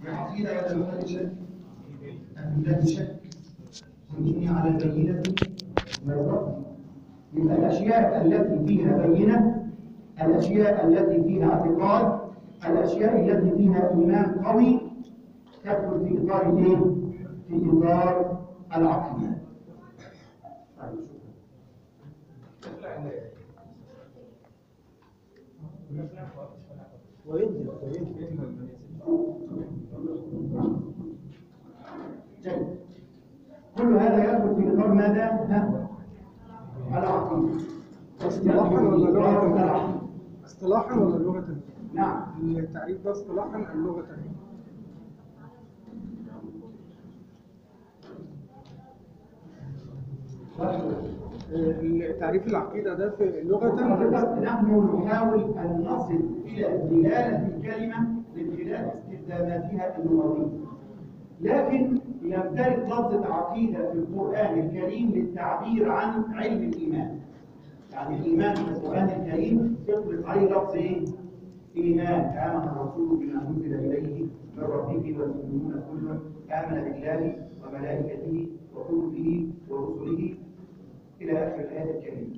بعقيدة ولا بغير شك؟ أم بلا شك؟ وإني على بينة من ربي يبقى الأشياء التي فيها بينة الأشياء التي فيها اعتقاد الأشياء التي فيها إيمان قوي تدخل في إطار الإيه؟ في إطار العقيدة. طيب شكرا. وينزل وينزل جيد. كل هذا يدخل في إطار ماذا؟ ها؟ العقيدة. اصطلاحا ولا لغة؟ العقيدة. اصطلاحا ولا لغة؟ نعم التعريف ده اصطلاحا ام لغة؟ تعريف العقيدة ده في لغة حضرتك نحن نحاول أن نصل إلى دلالة الكلمة من خلال استخداماتها اللغوية لكن لم ترد لفظة عقيدة في القرآن الكريم للتعبير عن علم الإيمان يعني الإيمان في القرآن الكريم يطلق عليه لفظ إيه؟ إيمان آمن الرسول بما أنزل إليه من ربه والمؤمنون كل آمن بالله وملائكته وكتبه ورسله إلى آخر الآية الكريمة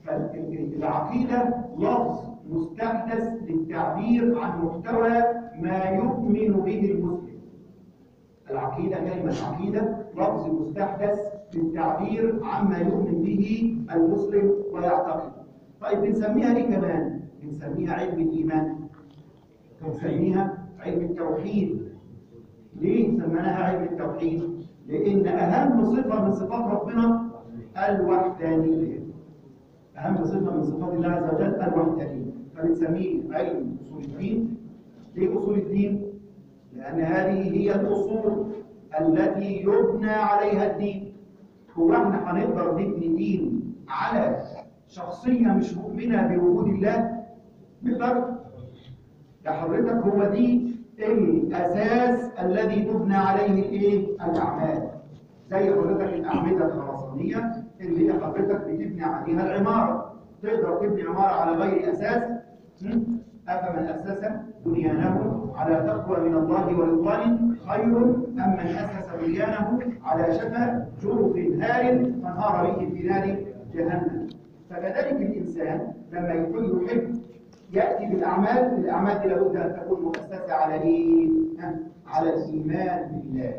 فالعقيدة لفظ مستحدث للتعبير عن محتوى ما يؤمن به المسلم العقيدة كلمة عقيدة لفظ مستحدث للتعبير عما يؤمن به المسلم ويعتقد طيب بنسميها ايه كمان؟ بنسميها علم الإيمان بنسميها علم التوحيد ليه سميناها علم التوحيد؟ لأن أهم صفة من صفات ربنا الوحدانية أهم صفة من صفات الله عز وجل الوحدانية فبنسميه علم أصول الدين ليه أصول الدين؟ لأن هذه هي الأصول التي يبنى عليها الدين هو احنا هنقدر نبني دين على شخصية مش مؤمنة بوجود الله نقدر يا حضرتك هو دي الأساس الذي تبنى عليه الايه؟ الأعمال زي حضرتك الأعمدة الخرسانية اللي هي حضرتك بتبني عليها العمارة تقدر تبني عمارة على غير أساس م? أفمن أسس بنيانه على تقوى من الله ورضوان خير أم من أسس بنيانه على شفا جرف هار فانهار به في نار جهنم فكذلك الإنسان لما يكون يحب يأتي بالأعمال الأعمال دي لابد أن تكون مؤسسة على إيه؟ ها؟ على الإيمان بالله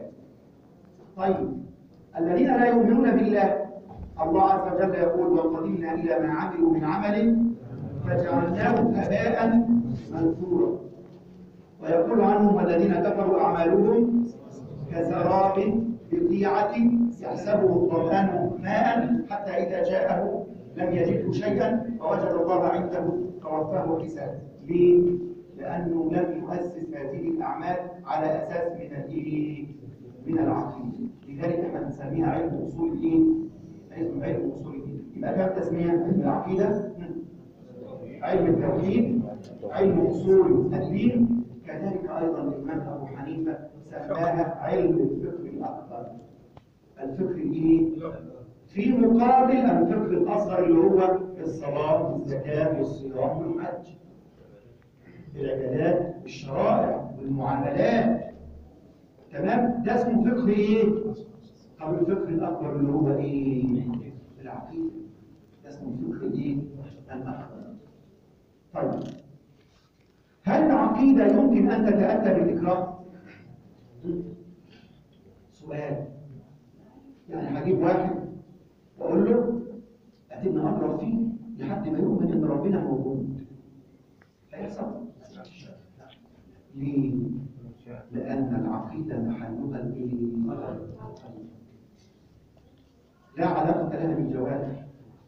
طيب الذين لا يؤمنون بالله الله عز وجل يقول وقدمنا إلى ما عملوا من عمل فجعلناه هباء منثورا ويقول عنهم الذين كفروا أعمالهم كسراب بقيعة يحسبه الظمآن ماء حتى إذا جاءه لم يجده شيئا فوجد الله عنده فوفاه حسابه ليه؟ لأنه لم يؤسس هذه الأعمال على أساس من الإيه؟ من العقيدة لذلك احنا بنسميها علم أصول الإيه؟ اسمه علم أصول الدين يبقى كم تسمية العقيدة؟ علم التوحيد علم أصول الدين كذلك أيضا الإمام أبو حنيفة سماها علم الفقه الأكبر الفقه الإيه؟ في مقابل الفقه الأصغر اللي هو الصلاة والزكاة والصيام والحج العبادات والشرائع والمعاملات تمام ده اسمه فقه ايه طب الفقه الاكبر اللي هو ايه العقيده ده اسمه الفقه الايه الاكبر طيب هل العقيده يمكن ان تتاتى بالاكراه سؤال يعني هجيب واحد واقول له هتبني اقرا فيه لحد ما يؤمن ان ربنا موجود هيحصل ليه لأن العقيدة محلها الإيه؟ لا علاقة لها بالجوارح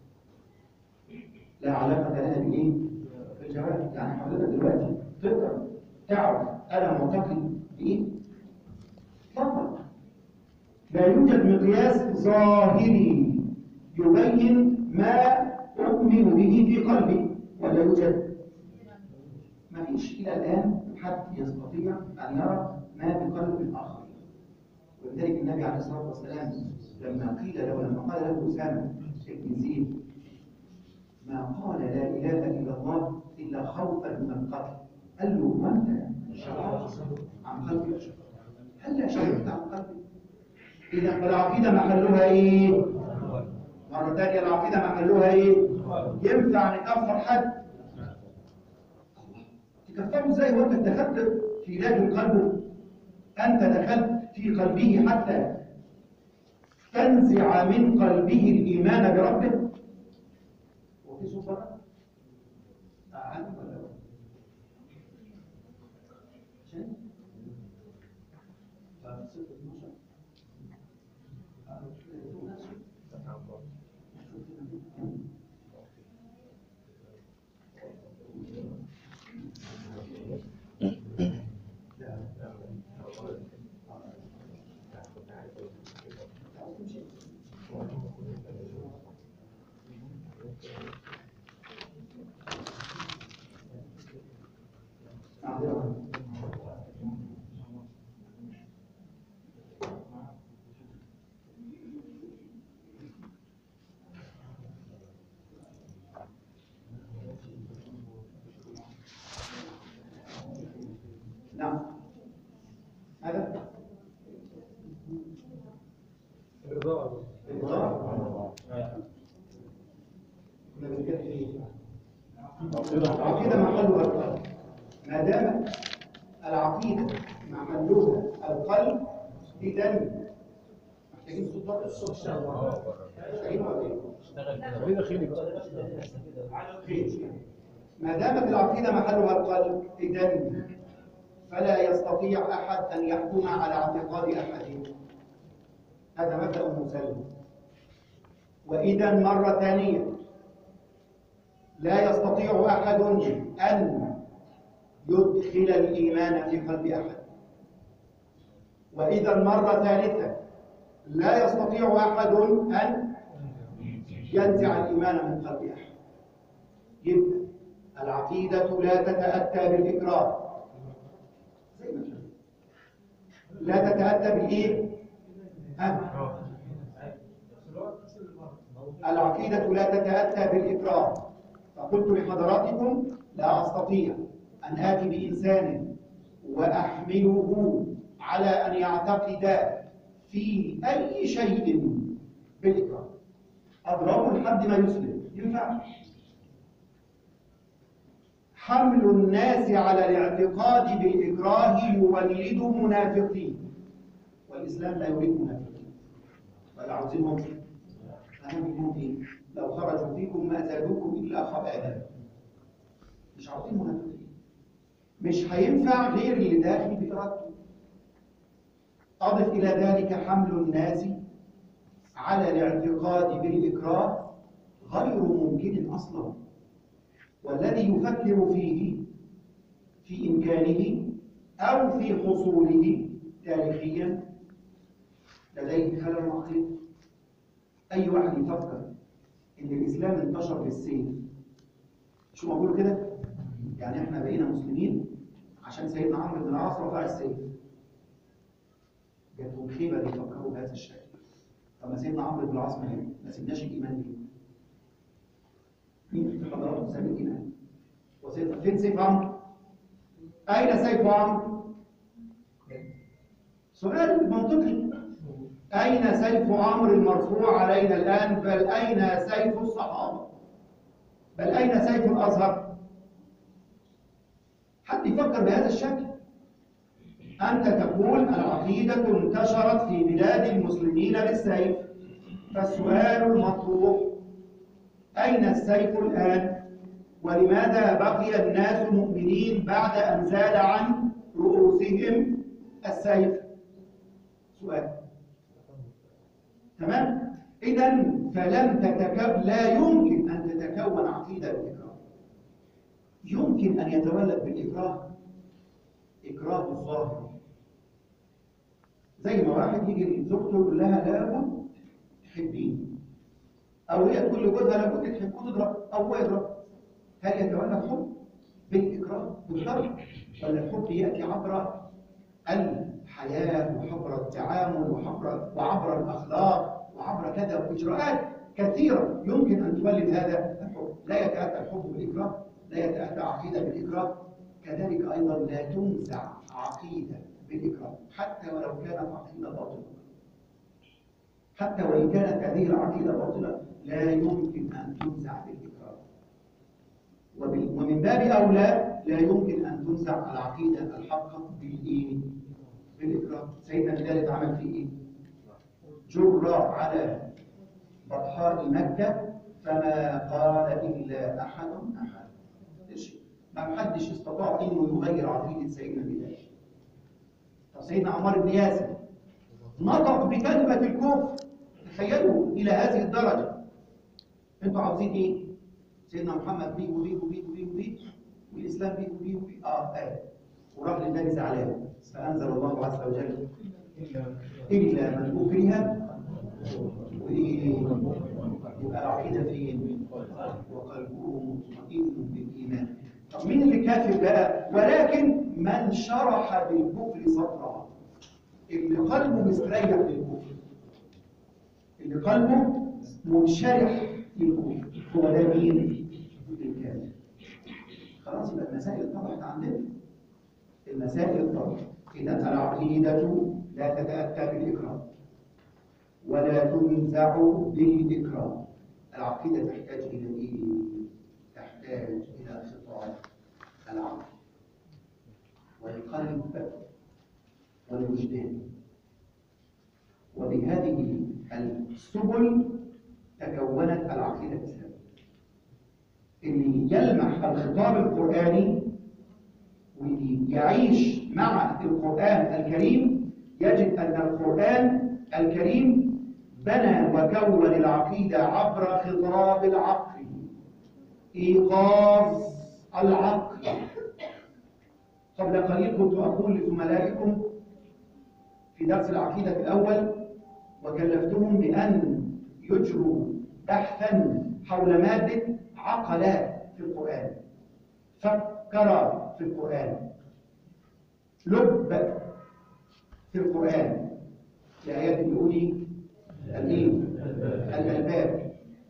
لا علاقة لها بإيه؟ بالجوارح يعني حضرتك دلوقتي تقدر تعرف أنا معتقد بإيه؟ فقط لا يوجد مقياس ظاهري يبين ما أؤمن به في قلبي ولا يوجد؟ ما فيش إلى الآن حد يستطيع أن يرى ما في قلب الآخر ولذلك النبي عليه الصلاة والسلام لما قيل له لما قال له أسامة بن زيد ما قال لا إله إلا الله إلا خوفا من القتل قال له وأنت شرعت عن قلبك هل شهدت عن قلبك اذا فالعقيده محلها ايه مره ثانيه العقيده محلها ايه ينفع نكفر حد تكفره ازاي وانت دخلت في علاج قلبه انت دخلت في قلبه حتى تنزع من قلبه الايمان بربه وفي سلطه أعلم ولا لا؟ عشان فصلت 12 نعم هذا الرضا الرضا كنا بنتكلم في ايه؟ العقيدة محلها القلب ما دام العقيدة محلها القلب إذا محتاجين صوت الصوت محتاجين ولا ايه؟ خلينا خيلي بقى خير. ما دامت العقيدة محلها القلب إذا فلا يستطيع أحد أن يحكم على اعتقاد أحد هذا مبدأ مسلم وإذا مرة ثانية لا يستطيع أحد أن يدخل الإيمان في قلب أحد وإذا مرة ثالثة لا يستطيع أحد أن ينزع الإيمان من قلب أحد يبقى العقيدة لا تتأتى بالإكراه زي ما شفت. لا تتأتى بالإيه؟ ها؟ العقيدة لا تتأتى بالإكراه فقلت لحضراتكم لا أستطيع أن آتي بإنسان وأحمله على أن يعتقد في أي شيء بالإكراه أضربه لحد ما يسلم ينفع حمل الناس على الاعتقاد بالإكراه يولد منافقين والإسلام لا يريد منافقين ولا عاوزينهم أهم إيه؟ لو خرجوا فيكم ما زادوكم إلا خبالا مش عاوزين منافقين مش هينفع غير اللي داخل بإرادته أضف إلى ذلك حمل الناس على الاعتقاد بالإكراه غير ممكن أصلا والذي يفكر فيه في إمكانه أو في حصوله تاريخيا لديه خلل عقيد أي واحد يفكر إن الإسلام انتشر بالسيف شو بقول كده؟ يعني إحنا بقينا مسلمين عشان سيدنا عمرو بن العاص رفع السيف جاتهم خيبة بيفكروا بهذا الشكل طب ما سيدنا عمرو بن العاص ما ما سيبناش الإيمان ليه؟ مين في حضراتكم ساب الإيمان؟ وسيدنا فين سيف عمرو؟ أين سيف عمرو؟ سؤال منطقي أين سيف عمرو المرفوع علينا الآن بل أين سيف الصحابة بل أين سيف الأزهر حد يفكر بهذا الشكل أنت تقول العقيدة انتشرت في بلاد المسلمين بالسيف فالسؤال المطروح أين السيف الآن ولماذا بقي الناس مؤمنين بعد أن زال عن رؤوسهم السيف سؤال تمام اذا فلم تتكون لا يمكن ان تتكون عقيده بالاكراه يمكن ان يتولد بالاكراه اكراه الظاهر زي ما واحد يجي لزوجته يقول لها لابد تحبيني او هي تقول لجوزها لابد تحبه تضرب او هو يضرب هل يتولد حب بالاكراه بالضرب ولا الحب ياتي عبر الحياة وعبر التعامل وعبر, وعبر الأخلاق وعبر كذا وإجراءات كثيرة يمكن أن تولد هذا الحب لا يتأتى الحب بالإكراه لا يتأتى عقيدة بالإكراه كذلك أيضا لا تنزع عقيدة بالإكراه حتى ولو كانت عقيدة باطلة حتى وإن كانت هذه العقيدة باطلة لا يمكن أن تنزع بالإكراه وبال- ومن باب أولى لا يمكن أن تنزع العقيدة الحقة بالإيه؟ بالإكراه سيدنا بلال اتعمل فيه إيه؟ جر على بطحاء مكة فما قال إلا أحد أحد إيش؟ ما حدش استطاع إنه يغير عقيدة سيدنا بلال طب سيدنا عمار بن ياسر نطق بكلمة الكفر تخيلوا إلى هذه الدرجة أنتوا عاوزين إيه؟ سيدنا محمد بيه وبيه وبيه وبيه وبيه والإسلام بيه وبيه وبيه آه آه ورغم النبي زعلان فأنزل الله عز وجل إلا من أكره وإيه يبقى العقيدة فين؟ وقلبه مطمئن بالإيمان طب مين اللي كافر بقى؟ ولكن من شرح بالكفر صدرا اللي قلبه مستريح للكفر اللي قلبه منشرح للكفر هو ده مين؟ الكافر خلاص يبقى المسائل اتضحت عندنا المسائل اتضحت إذا العقيدة لا تتأتى بالإكراه ولا تنزع بالإكراه العقيدة تحتاج إلى إيه؟ تحتاج إلى خطاب العقل والقلب والوجدان وبهذه السبل تكونت العقيدة الإسلامية اللي يلمح الخطاب القرآني واللي يعيش مع القرآن الكريم يجد أن القرآن الكريم بنى وكون العقيدة عبر خطاب العقل إيقاظ العقل قبل قليل كنت أقول لزملائكم في درس العقيدة الأول وكلفتهم بأن يجروا بحثا حول مادة عقلات في القرآن فكر في القرآن لب في القرآن الآيات بيقول إيه؟ الإيه؟ الألباب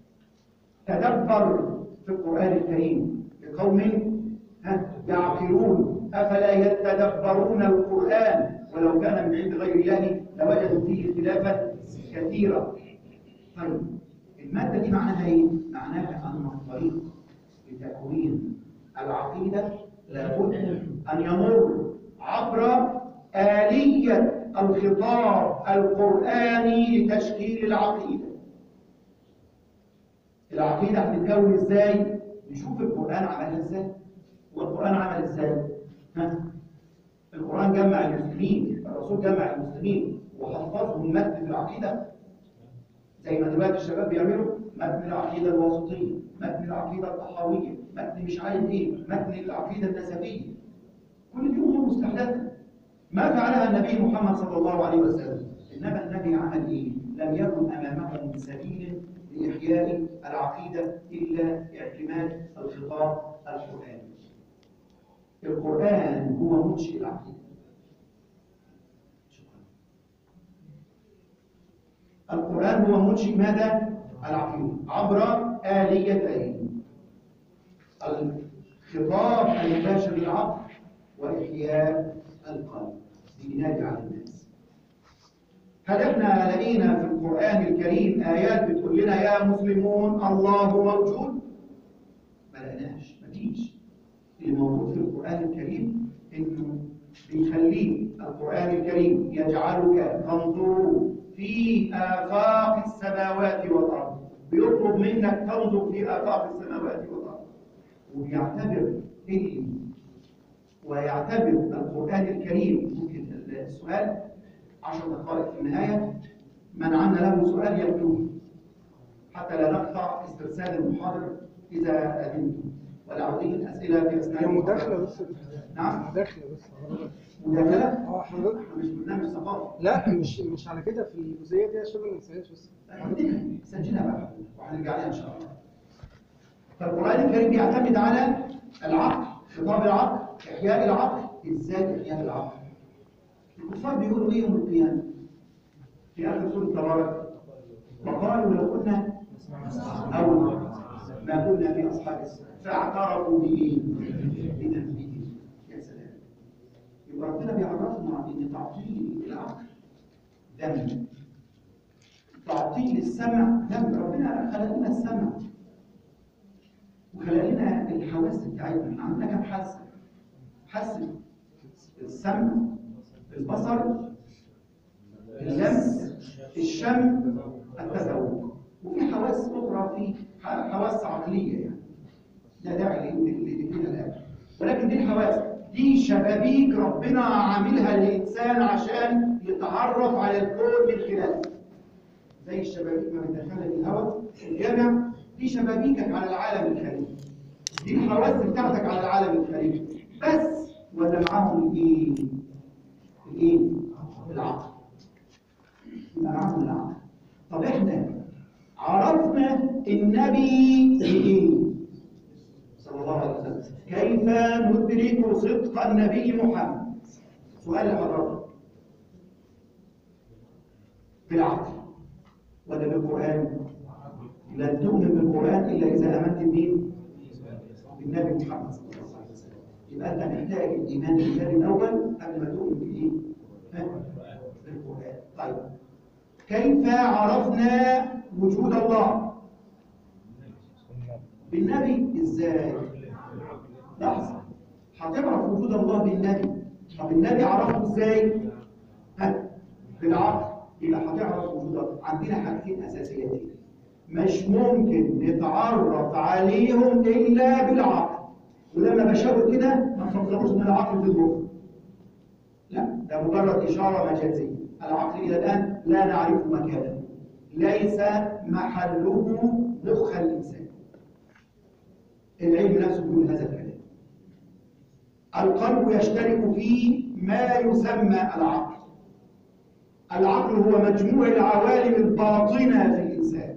تدبر في القرآن الكريم لقوم ها، يعقلون أفلا يتدبرون القرآن ولو كان من عند غير الله لوجدوا فيه اختلافا كثيرا طيب المادة دي معناها إيه؟ معناها أن الطريق لتكوين العقيدة لابد أن يمر عبر آلية الخطاب القرآني لتشكيل العقيدة العقيدة هتتكون ازاي؟ نشوف القرآن عملها ازاي والقرآن عمل ازاي؟ ها؟ القرآن جمع المسلمين الرسول جمع المسلمين وحفظهم متن في العقيدة زي ما دلوقتي الشباب بيعملوا متن العقيدة الواسطية متن العقيدة الطحاوية متن مش عارف ايه متن العقيدة النسبية كل دي امور مستحدثة ما فعلها النبي محمد صلى الله عليه وسلم انما النبي عمل ايه لم يكن امامه من سبيل لاحياء العقيدة الا اعتماد الخطاب القرآني القرآن هو منشئ العقيدة شكرا القرآن هو منشئ ماذا؟ العقيدة عبر آليتين الخطاب المباشر للعقل وإحياء القلب بناء على الناس هل احنا لقينا في القرآن الكريم آيات بتقول لنا يا مسلمون الله موجود؟ ما لقيناش مفيش اللي موجود في القرآن الكريم إنه بيخليه القرآن الكريم يجعلك تنظر في آفاق السماوات والأرض بيطلب منك تنظر في آفاق السماوات والأرض وبيعتبر اللي ويعتبر القرآن الكريم ممكن السؤال عشر دقائق في النهاية من عنا له سؤال يكتبه حتى لا نقطع استرسال المحاضر إذا أذنتم ولا عاوزين أسئلة في أثناء هي المحاضرة. مداخلة بس نعم مداخلة بس مداخلة؟ اه حضرتك احنا مش برنامج ثقافي لا مش مش على كده في الجزئية دي عشان ما ننساهاش بس عندنا سجلها بقى وهنرجع لها ان شاء الله فالقران الكريم بيعتمد على العقل خطاب العقل احياء العقل ازاي احياء العقل الكفار بيقولوا ايه يوم القيامه في اخر سوره تبارك وقالوا لو كنا او ما كنا في اصحاب السبت فاعترفوا بايه بذنبهم يا سلام يبقى ربنا ربنا بيعرفنا ان تعطيل العقل ذنب تعطيل السمع ذنب ربنا خلق لنا السمع وخلق لنا الحواس بتاعتنا احنا عندنا كام حاسه؟ حاسه السمع البصر اللمس الشم التذوق وفي حواس اخرى في ح- حواس عقليه يعني لا داعي لدينا الان ولكن دي الحواس دي شبابيك ربنا عاملها للانسان عشان يتعرف على الكون من خلالها زي الشبابيك ما بتدخلها الهواء الجامع دي شبابيكك على العالم الخارجي دي الحواس بتاعتك على العالم الخارجي بس ولا معاهم الايه؟ الايه؟ العقل يبقى معاهم العقل طب احنا عرفنا النبي بايه؟ صلى الله عليه وسلم كيف ندرك صدق النبي محمد؟ سؤال لحضرتك بالعقل ولا بالقرآن؟ لن تؤمن بالقرآن إلا إذا آمنت بمين؟ بالنبي محمد صلى الله عليه وسلم يبقى أنت محتاج الإيمان بالنبي الأول قبل ما تؤمن بإيه؟ ها؟ بالقرآن طيب كيف عرفنا وجود الله؟ بالنبي إزاي؟ لحظة هتعرف وجود الله بالنبي طب النبي عرفه إزاي؟ ها؟ بالعقل يبقى هتعرف وجود الله عندنا حاجتين أساسيتين مش ممكن نتعرف عليهم إلا بالعقل ولما بشاور كده ما تفكروش إن العقل في المخ لا ده مجرد إشارة مجازية العقل إلى الآن لا نعرف مكانه ليس محله مخ الإنسان العلم نفسه يقول هذا الكلام القلب يشترك في ما يسمى العقل العقل هو مجموع العوالم الباطنة في الإنسان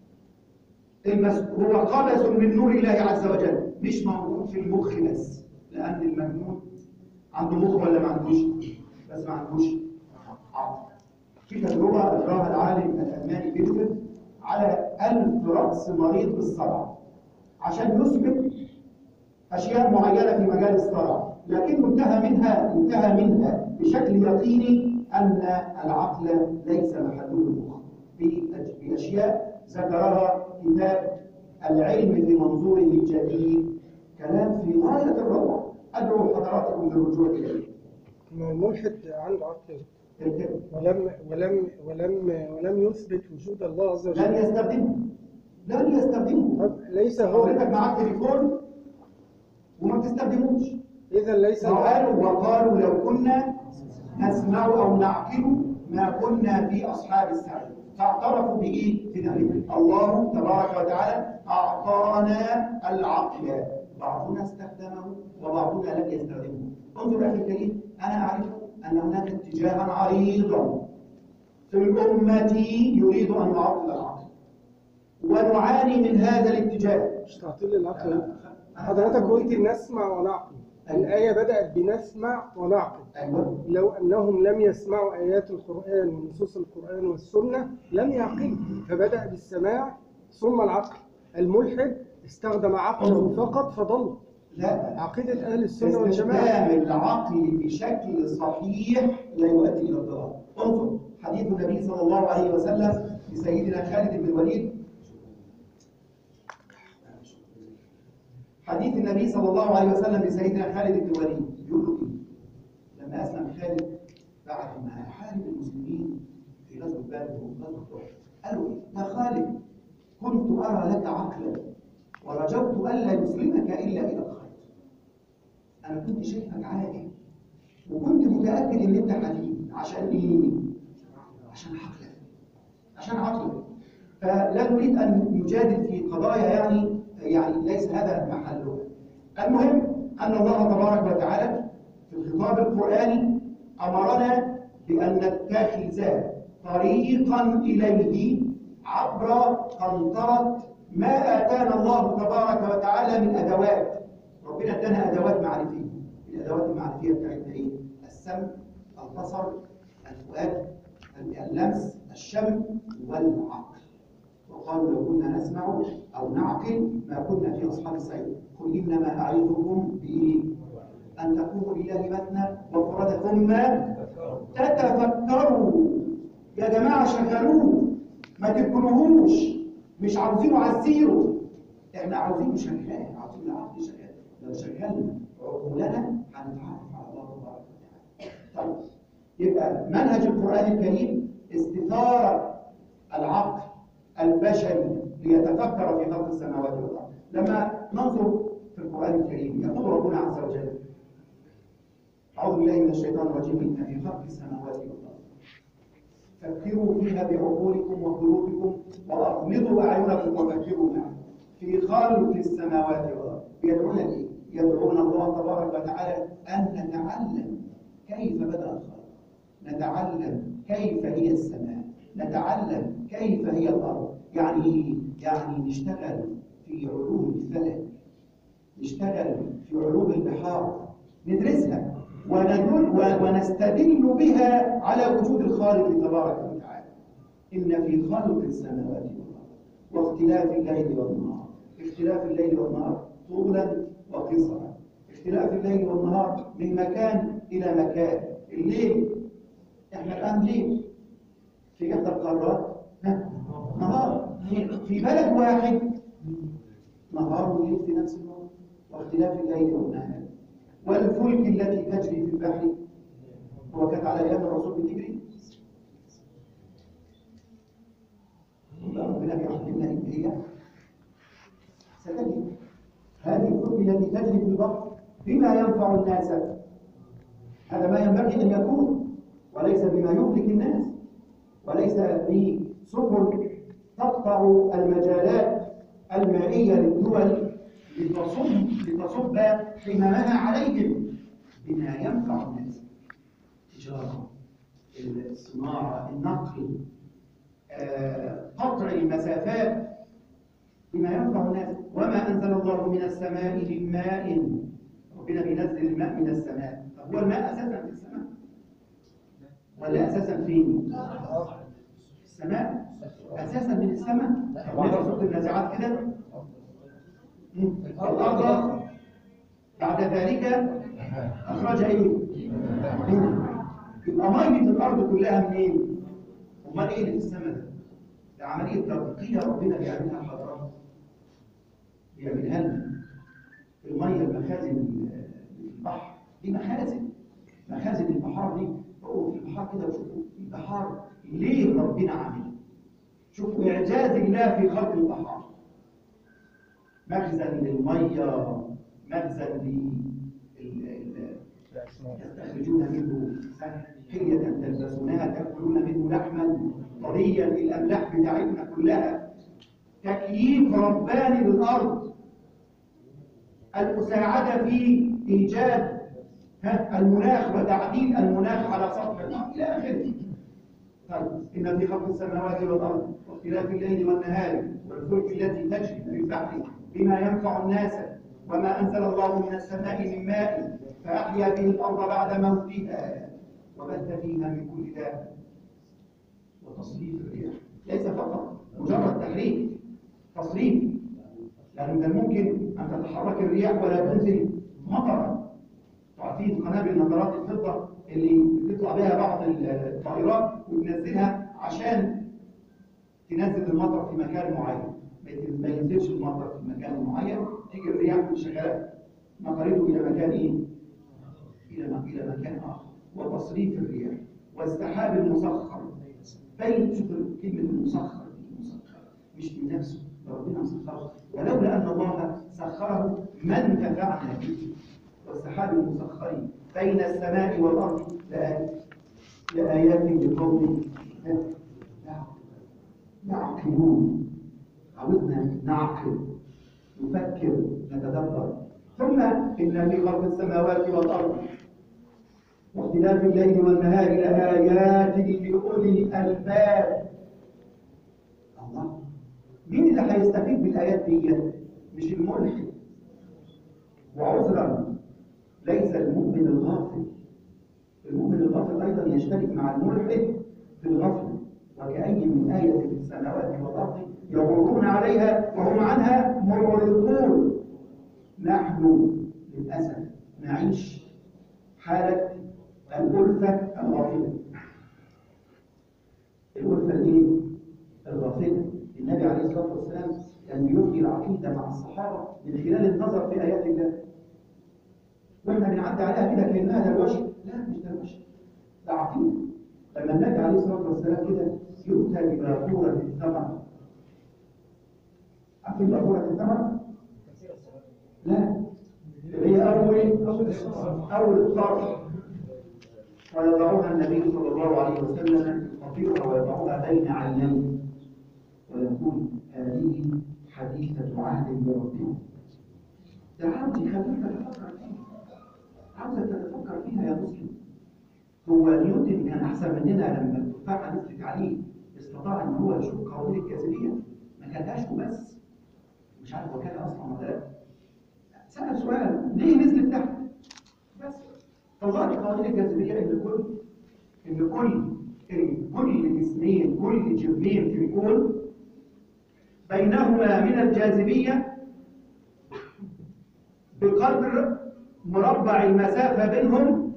المس... هو قبس من نور الله عز وجل مش موجود في المخ بس لأن المجنون عنده مخ ولا ما عندوش بس ما عندوش عقل في تجربة أجراها العالم الألماني بيرفل على ألف رأس مريض بالصرع عشان يثبت أشياء معينة في مجال الصرع لكن انتهى منها انتهى منها بشكل يقيني أن العقل ليس محله المخ بأج- بأشياء ذكرها كتاب العلم في منظوره الجديد كلام في غاية الروعة أدعو حضراتكم للرجوع إليه ما الملحد عنده عقل الكلام. ولم ولم ولم ولم يثبت وجود الله عز لن وجل يستخدمه لن يستخدمه طب ليس هو حضرتك معاك تليفون وما بتستخدموش اذا ليس وقالوا وقالوا لو كنا نسمع او نعقل ما كنا في اصحاب السعير فاعترفوا بايه في ذلك الله تبارك وتعالى اعطانا العقل بعضنا استخدمه وبعضنا لم يستخدمه انظر اخي الكريم انا اعرف ان هناك اتجاها عريضا في الامه يريد ان يعطل العقل ونعاني من هذا الاتجاه مش تعطيل العقل حضرتك قلت نسمع ونعقل الآية بدأت بنسمع ونعقل ايوه لو أنهم لم يسمعوا آيات القرآن ونصوص القرآن والسنة لم يعقلوا فبدأ بالسماع ثم العقل الملحد استخدم عقله فقط فضل لا عقيدة أهل السنة والجماعة استخدام العقل بشكل صحيح لا يؤدي الى الضلال انظر حديث النبي صلى الله عليه وسلم لسيدنا خالد بن الوليد حديث النبي صلى الله عليه وسلم لسيدنا خالد بن الوليد يقول له ايه لما اسلم خالد بعد ما حارب المسلمين في غزوه بدر وغزوه احد قالوا ايه يا خالد كنت ارى لك عقلا ورجوت الا يسلمك الا الى الخير انا كنت شايفك عادي وكنت متاكد ان انت حديد عشان ايه عشان عقلك عشان عقلك فلا نريد ان نجادل في قضايا يعني يعني ليس هذا محله المهم ان الله تبارك وتعالى في الخطاب القراني امرنا بان نتخذ طريقا اليه عبر قنطره ما اتانا الله تبارك وتعالى من ادوات ربنا ادانا ادوات معرفيه الادوات المعرفيه بتاعتنا ايه السمع البصر الفؤاد اللمس الشم والعقل وقالوا لو كنا نسمع او نعقل ما كنا في اصحاب السعير قل انما اعظكم بايه أن تقوموا لله مثنى وفرادى ثم تتفكروا يا جماعة شغلوه ما تركنوهوش مش عاوزينه عزيره احنا عاوزينه شغال عاوزين العقل شغال لو شغلنا عقولنا هنتعرف على الله تبارك وتعالى طيب يبقى منهج القرآن الكريم استثارة العقل البشري ليتفكر في خلق السماوات والأرض لما ننظر في القرآن الكريم يقول ربنا عز وجل أعوذ بالله من الشيطان الرجيم إن في خلق السماوات والأرض فكروا فيها بعقولكم وقلوبكم وأغمضوا أعينكم وفكروا معا في خلق السماوات والأرض يدعون إيه؟ يدعون الله تبارك وتعالى أن نتعلم كيف بدأ الخلق نتعلم كيف هي السماء نتعلم كيف هي الأرض يعني إيه؟ يعني نشتغل في علوم الفلك نشتغل في علوم البحار ندرسها وندل ونستدل بها على وجود الخالق تبارك وتعالى إن في خلق السماوات والأرض واختلاف الليل والنهار اختلاف الليل والنهار طولا وقصرا اختلاف الليل والنهار من مكان إلى مكان الليل احنا الآن ليل في إحدى القارات ها؟ نهار في بلد واحد نهار وليل في نفس الوقت واختلاف الليل والنهار والفلك التي تجري في البحر هو كانت على ايام الرسول بتجري ربنا بيعلمنا ان هي ستجري هذه الفلك التي تجري في البحر بما ينفع الناس هذا ما ينبغي ان يكون وليس بما يهلك الناس وليس بسفن تقطع المجالات المائيه للدول لتصب لتصب حمامها عليهم بما ينفع الناس التجاره الصناعه النقل آه، قطع المسافات بما ينفع الناس وما انزل الله من السماء من ماء ربنا بينزل الماء من السماء طب هو الماء اساسا في السماء ولا اساسا فين السماء اساسا من السماء ربنا سوره النازعات كده الأرض بعد ذلك أخرج إيه؟ يبقى مية الأرض كلها منين؟ أمال إيه اللي في السماء ده؟ ده عملية ترقية ربنا بيعملها حضرتك بيعملها لنا المية المخازن البحر دي مخازن مخازن البحار دي بقوا في البحار كده وشوفوا البحار ليه ربنا عاملها شوفوا إعجاز الله في خلق البحار مخزن للميه مخزن لل يستخرجون منه حلية تلبسونها تأكلون منه لحما طريا الأملاح بتاعتنا كلها تكييف رباني للأرض المساعدة في إيجاد المناخ وتعديل المناخ على سطح الأرض إلى آخره طيب إن في خلق السماوات والأرض واختلاف الليل والنهار والفلك التي تجري في البحر بما ينفع الناس وما أنزل الله من السماء من ماء فأحيا به الأرض بعد موتها وبث فيها من كل دابة وتصريف الرياح ليس فقط مجرد تحريك تصريف لأن من الممكن أن تتحرك الرياح ولا تنزل مطرا تعرفين قنابل نظارات الفضة اللي بتطلع بها بعض الطائرات وتنزلها عشان تنزل المطر في مكان معين ما ينزلش المطر في مكان معين تيجي الرياح شغاله نقلته الى مكان ايه؟ الى الى مكان اخر وتصريف الرياح والسحاب المسخر بين شوف كلمه المسخر دي مسخر مش من نفسه ربنا مسخره ولولا ان الله سخره ما انتفعنا به والسحاب المسخر بين السماء والارض لآيات لقوم يعقلون عاوزنا نعقل نفكر نتدبر ثم إن في خلق السماوات والأرض واختلاف الليل والنهار لآيات لأولي الألباب الله مين اللي هيستفيد بالآيات دي؟ مش الملحد وعذرا ليس المؤمن الغافل المؤمن الغافل أيضا يشترك مع الملحد في الغفلة وكأي من آية في السماوات والأرض يمرون عليها وهم عنها معرضون نحن للأسف نعيش حالة الألفة الغافلة الألفة الإيه؟ الغافلة النبي عليه الصلاة والسلام كان بيبدي العقيدة مع الصحابة من خلال النظر في آيات الله واحنا بنعدي عليها كده كأنها دروشة لا مش دروشة ده عقيدة لما النبي عليه الصلاة والسلام كده يؤتى بباكورة الثمر عارفين باكورة الثمر؟ لا اللي هي أول أول الطرف ويضعها النبي صلى الله عليه وسلم يطيرها ويضعها بين عينيه ويقول هذه حديثة عهد بربنا ده عاوز يخليك تتفكر فيها عاوزك تتفكر فيها يا مسلم هو نيوتن كان احسن مننا لما التفاحه نزلت عليه استطاع ان هو يشوف قوانين الجاذبيه ما كانهاش وبس مش عارف هو كان اصلا ولا لا سال سؤال ليه نزلت تحت بس طلع لي قوانين الجاذبيه ان كل ان كل إن كل جسمين كل جرمين في الكون بينهما من الجاذبيه بقدر مربع المسافه بينهم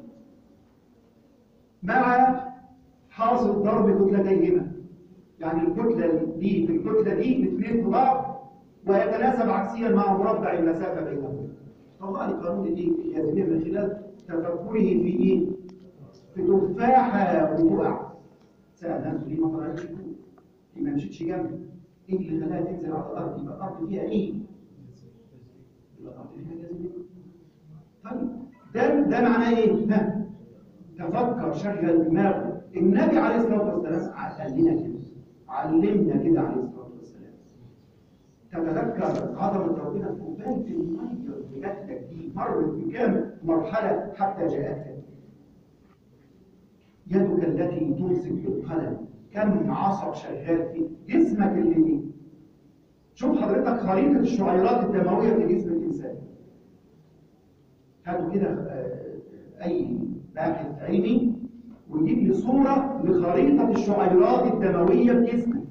مع حاصل ضرب كتلتيهما يعني الكتلة دي في الكتلة دي الاثنين في بعض ويتناسب عكسيا مع مربع المسافة بينهم طبعا القانون دي الجاذبية من خلال تفكره في ايه؟ في تفاحة وتقع سأل نفسه ليه ما طلعتش فوق؟ ليه ما مشيتش جنبي؟ ايه اللي خلاها تنزل على الأرض؟ يبقى الأرض فيها ايه؟ يبقى الأرض فيها جاذبية طيب ده ده معناه ايه؟ ها تفكر شغل دماغه النبي عليه الصلاه والسلام قال لنا كده علمنا كده عليه الصلاه والسلام تتذكر عظمه ربنا كوبايه الميه اللي جات لك دي مرت بكام مرحله حتى جاءتك يدك التي تمسك بالقلم كم عصب شغال فيه جسمك اللي فيه شوف حضرتك خريطه الشعيرات الدمويه في جسم الانسان هاتوا كده آه، اي باحث علمي ويجيب لي صورة لخريطة الشعيرات الدموية في جسمك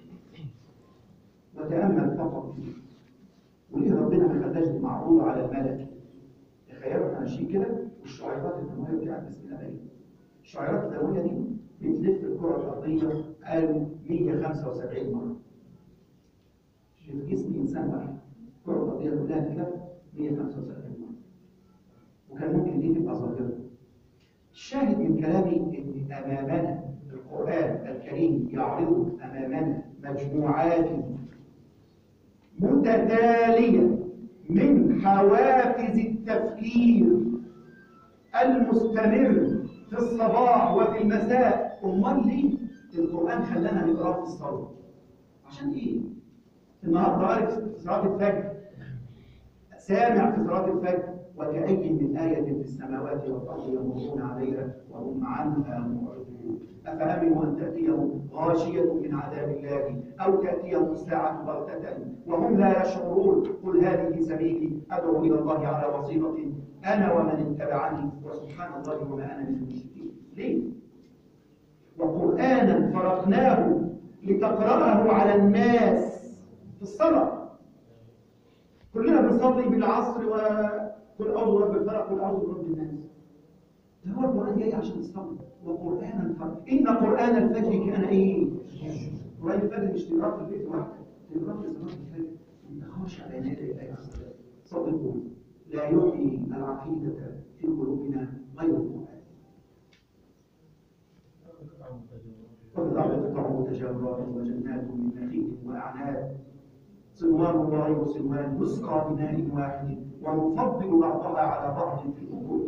وتأمل فقط فيه وليه ربنا ما خلاش دي معروضة على الملك تخيلوا احنا ماشيين كده والشعيرات الدموية بتاعت جسمنا باينة الشعيرات الدموية دي بتلف الكرة الأرضية قالوا 175 مرة في جسم إنسان واحد الكرة الأرضية كلها تلف 175 مرة وكان ممكن دي تبقى ظاهرة الشاهد من كلامي ان امامنا القران الكريم يعرض امامنا مجموعات متتاليه من حوافز التفكير المستمر في الصباح وفي المساء امال ليه القران خلانا نقراه في الصلاه عشان ايه النهارده قارئ في صلاه الفجر سامع في صلاه الفجر وكأي من آية في السماوات والأرض يمرون عليها وهم عنها معرضون أفأمنوا أن تأتيهم غاشية من عذاب الله أو تأتيهم الساعة بغتة وهم لا يشعرون قل هذه سبيلي أدعو إلى الله على بصيرة أنا ومن اتبعني وسبحان الله وما أنا من المشركين ليه؟ وقرآنا فرقناه لتقرأه على الناس في الصلاة كلنا بنصلي بالعصر و قل أعوذ برب الفلق قل أعوذ برب الناس ده هو القرآن جاي عشان نصلي وقرآنا فرق إن قرآن الفجر كان إيه؟ قرآن الفجر مش تقرأ في البيت لوحدك تقرأ في صلاة الفجر أنت خاشع بين يدي الله عز وجل صدقوا لا يحيي العقيدة في قلوبنا غير القرآن والأرض قطع متجاورات وجنات من نخيل وأعناب صنوان وغير صنوان يسقى بماء واحد ونفضل بعضها على بعض في الأمور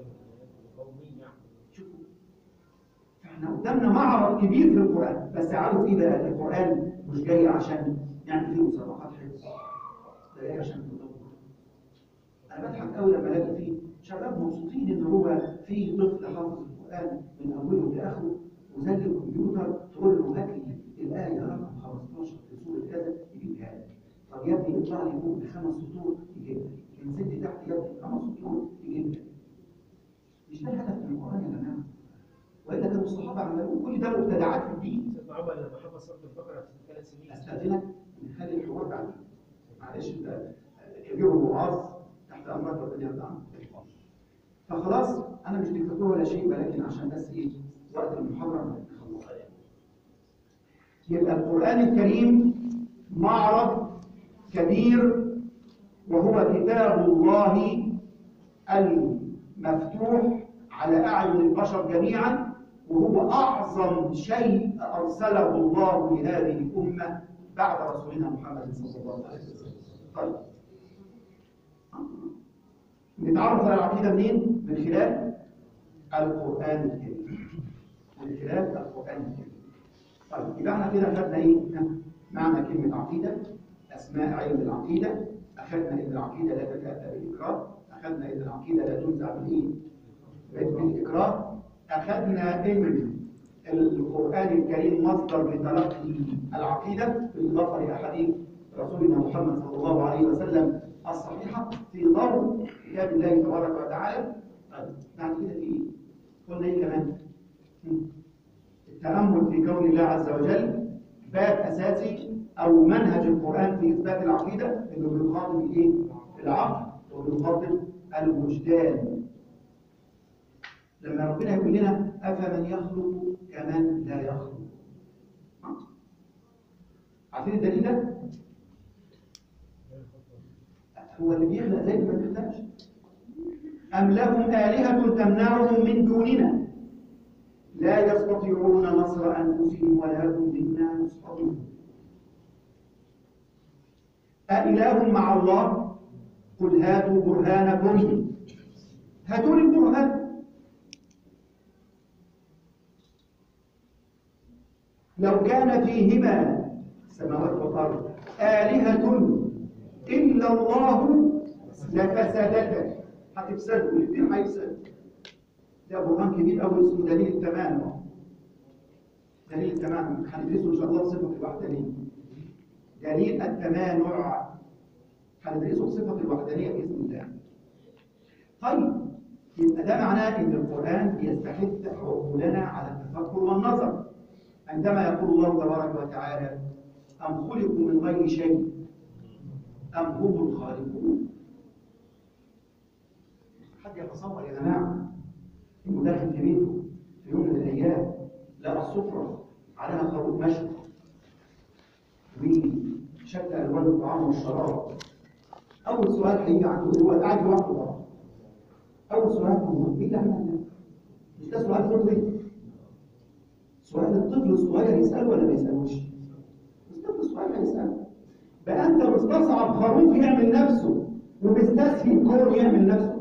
شوفوا احنا قدامنا معرض كبير في القرآن بس عارف ايه بقى القرآن مش جاي عشان نعمل فيه مسابقات حفظ ده جاي عشان تدبر انا بضحك قوي لما الاقي فيه شباب مبسوطين ان هو في طفل حافظ القرآن من اوله لاخره وزي الكمبيوتر تقول له هات لي الآية رقم 15 في سورة كذا يجيبها لك طب يا ابني اطلع لي فوق بخمس سطور يجيبها لك انزل لي تحت يا ابني خمس سطور يجيبها لك مش ده الهدف من القرآن يا جماعة وإلا كانوا الصحابة عملوا كل ده مبتدعات في الدين سيدنا عمر لما حفظ سورة البقرة في ثلاث سنين استاذنك نخلي الحوار بعدين معلش انت كبير ومعاص تحت امرك ربنا يرضى عنك فخلاص انا مش دكتاتور ولا شيء ولكن عشان بس ايه وقت المحاضره نخلص يبقى القران الكريم معرض كبير وهو كتاب الله المفتوح على اعين البشر جميعا وهو اعظم شيء ارسله الله لهذه الامه بعد رسولنا محمد صلى الله عليه وسلم طيب نتعرف على العقيدة منين؟ من خلال القرآن الكريم من خلال القرآن الكريم طيب يبقى احنا كده خدنا ايه؟ معنى كلمة عقيدة أسماء علم العقيدة أخذنا إن العقيدة لا تتأتى بالإكراه أخذنا إن العقيدة لا تنزع بالإيه؟ بالإكراه أخذنا إن القرآن الكريم مصدر لتلقي العقيدة بالإضافة لأحاديث رسولنا محمد صلى الله عليه وسلم الصحيحة في ضوء كتاب الله تبارك وتعالى طيب بعد كده في ايه؟ قلنا ايه كمان؟ التأمل في كون الله عز وجل باب أساسي أو منهج القرآن في إثبات العقيدة إنه بيخاطب الإيه؟ العقل وبيخاطب الوجدان لما ربنا يقول لنا أفمن يخلق كمن لا يخلق عارفين الدليل ده؟ هو اللي بيخلق زي ما بيخلقش أم لهم آلهة تمنعهم من دوننا لا يستطيعون نصر أنفسهم ولا هم منا يصحبون أإله مع الله قل هاتوا برهانكم هاتوا لي البرهان لو كان فيهما السماوات والأرض آلهة إلا الله لفسدتا هتفسدوا الاثنين هيفسدوا ده برهان كبير قوي اسمه دليل التمام دليل التمام هندرسه ان شاء الله بصفه الوحدانيه دليل التمانع هندرسه بصفه الوحدانيه باذن الله طيب يبقى ده معناه ان القران بيستحث عقولنا على التفكر والنظر عندما يقول الله تبارك وتعالى ام خلقوا من غير شيء أم هم الخالقون حد يتصور يا جماعة إنه داخل في بيته في يوم من الأيام لقى السفرة عليها خروف مشوي وشتى ألوان الطعام والشراب أول سؤال هيجي عنده هو قاعد لوحده بقى أول سؤال هو إيه اللي عمل ده؟ مش ده سؤال فطري؟ سؤال الطفل الصغير يسأله ولا ما يسألوش؟ الطفل الصغير هيسأله بقى انت مستصعب خروف يعمل نفسه ومستسهل كون يعمل نفسه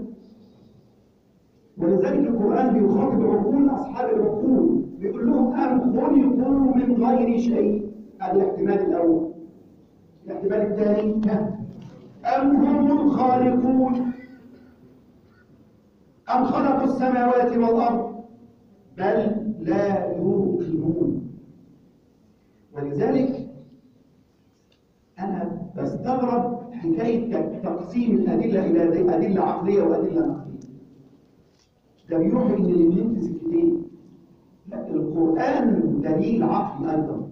ولذلك القرآن بيخاطب عقول أصحاب العقول بيقول لهم أم خلقوا من غير شيء هذا الاحتمال الأول الاحتمال الثاني أم هم الخالقون أم خلقوا السماوات والأرض بل لا يوقنون ولذلك أنا بستغرب حكاية تقسيم الأدلة إلى أدلة عقلية وأدلة نقلية. ده بيوحي إن الاثنين في سكتين. لا القرآن دليل عقلي أيضا.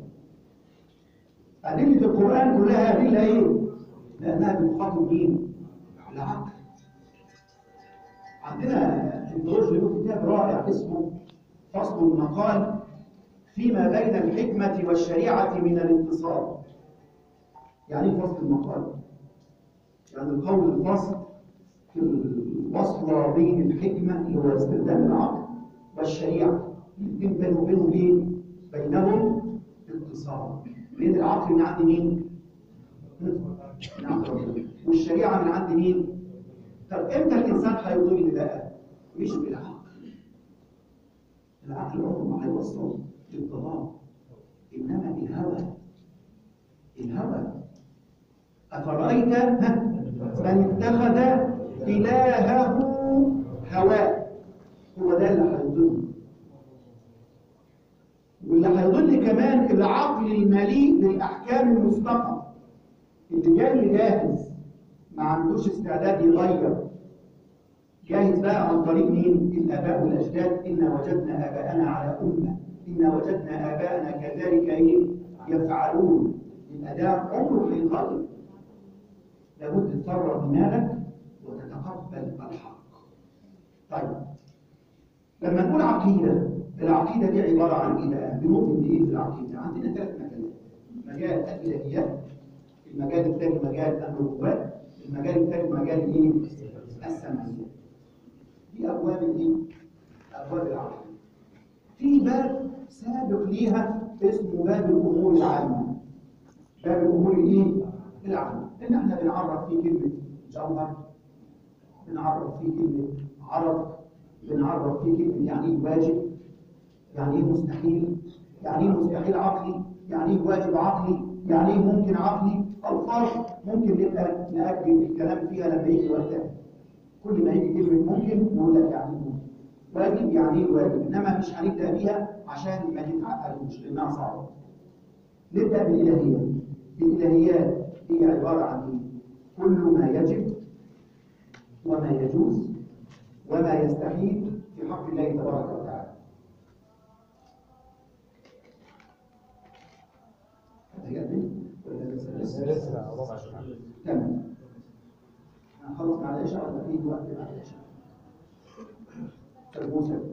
أدلة القرآن كلها أدلة إيه؟ لأنها بتخاطب مين؟ العقل. عندنا الدروج له كتاب رائع اسمه فصل المقال فيما بين الحكمة والشريعة من الاتصال. يعني ايه فصل المقال؟ يعني القول الفصل في الوصلة بين الحكمة اللي هو استخدام العقل والشريعة الاثنين بينه وبينهم ايه؟ بينهم اتصال بين العقل من عند مين؟ من عند ربنا والشريعة من عند مين؟ طب امتى الإنسان هيضل بقى؟ مش بالعقل العقل عمره ما هيوصل للضلال إنما الهوى الهوى أفرأيت من اتخذ إلهه هواه هو ده اللي هيضل واللي هيضل كمان العقل المليء بالأحكام المسبقة اللي جاي جاهز ما عندوش استعداد يغير جاهز بقى عن طريق مين؟ الآباء والأجداد إنا وجدنا آباءنا على أمة إنا وجدنا آباءنا كذلك إيه؟ يفعلون الأداء عمره هيتغير لابد تفرغ دماغك وتتقبل الحق طيب لما نقول عقيدة العقيدة دي عبارة عن إيه بقى؟ بنؤمن بإيه في العقيدة؟ عندنا ثلاث مجالات مجال الإلهيات المجال الثاني مجال النبوات المجال الثالث مجال إيه؟ السماويات دي أبواب الإيه؟ أبواب العقيدة في باب سابق ليها اسمه باب الأمور العامة باب الأمور الإيه؟ العامة إن إحنا بنعرف فيه كلمة جوهر بنعرف فيه كلمة عرض بنعرف فيه كلمة يعني إيه واجب يعني إيه مستحيل يعني إيه مستحيل عقلي يعني إيه واجب عقلي يعني إيه ممكن عقلي ألفاظ ممكن نبقى نأجل الكلام فيها لما يجي وقتها كل ما يجي كلمة ممكن نقول لك يعني إيه ممكن واجب يعني إيه واجب إنما مش هنبدأ بيها عشان ما نتعقدوش لأنها صعبة نبدأ بالإلهيات الإلهيات هي عبارة عن إيه؟ كل ما يجب وما يجوز وما يستحيل في حق الله تبارك وتعالى هتجدد ولا لسه لسه تمام هنخلص مع العشاء ولا في وقت مع العشاء طيب موسى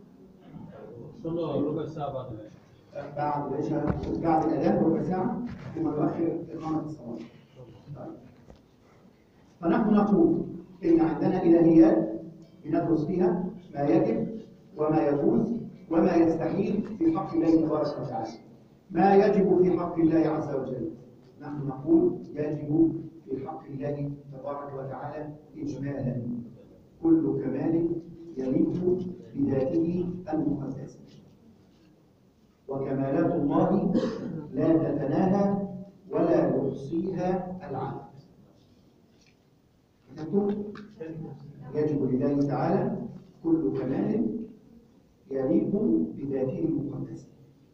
صلوا ربع ساعة بعد العشاء بعد العشاء بعد الأذان ربع ساعة ثم نؤخر إقامة الصلاة طيب. فنحن نقول إن عندنا إلهيات بندرس فيها ما يجب وما يجوز وما يستحيل في حق الله تبارك وتعالى ما يجب في حق الله عز وجل نحن نقول يجب في حق الله تبارك وتعالى إجمالا كل كمال يليق بذاته المقدسة وكمالات الله لا تتناهى ولا يحصيها العبد نقول يجب لله تعالى كل كمال يليق بذاته المقدسة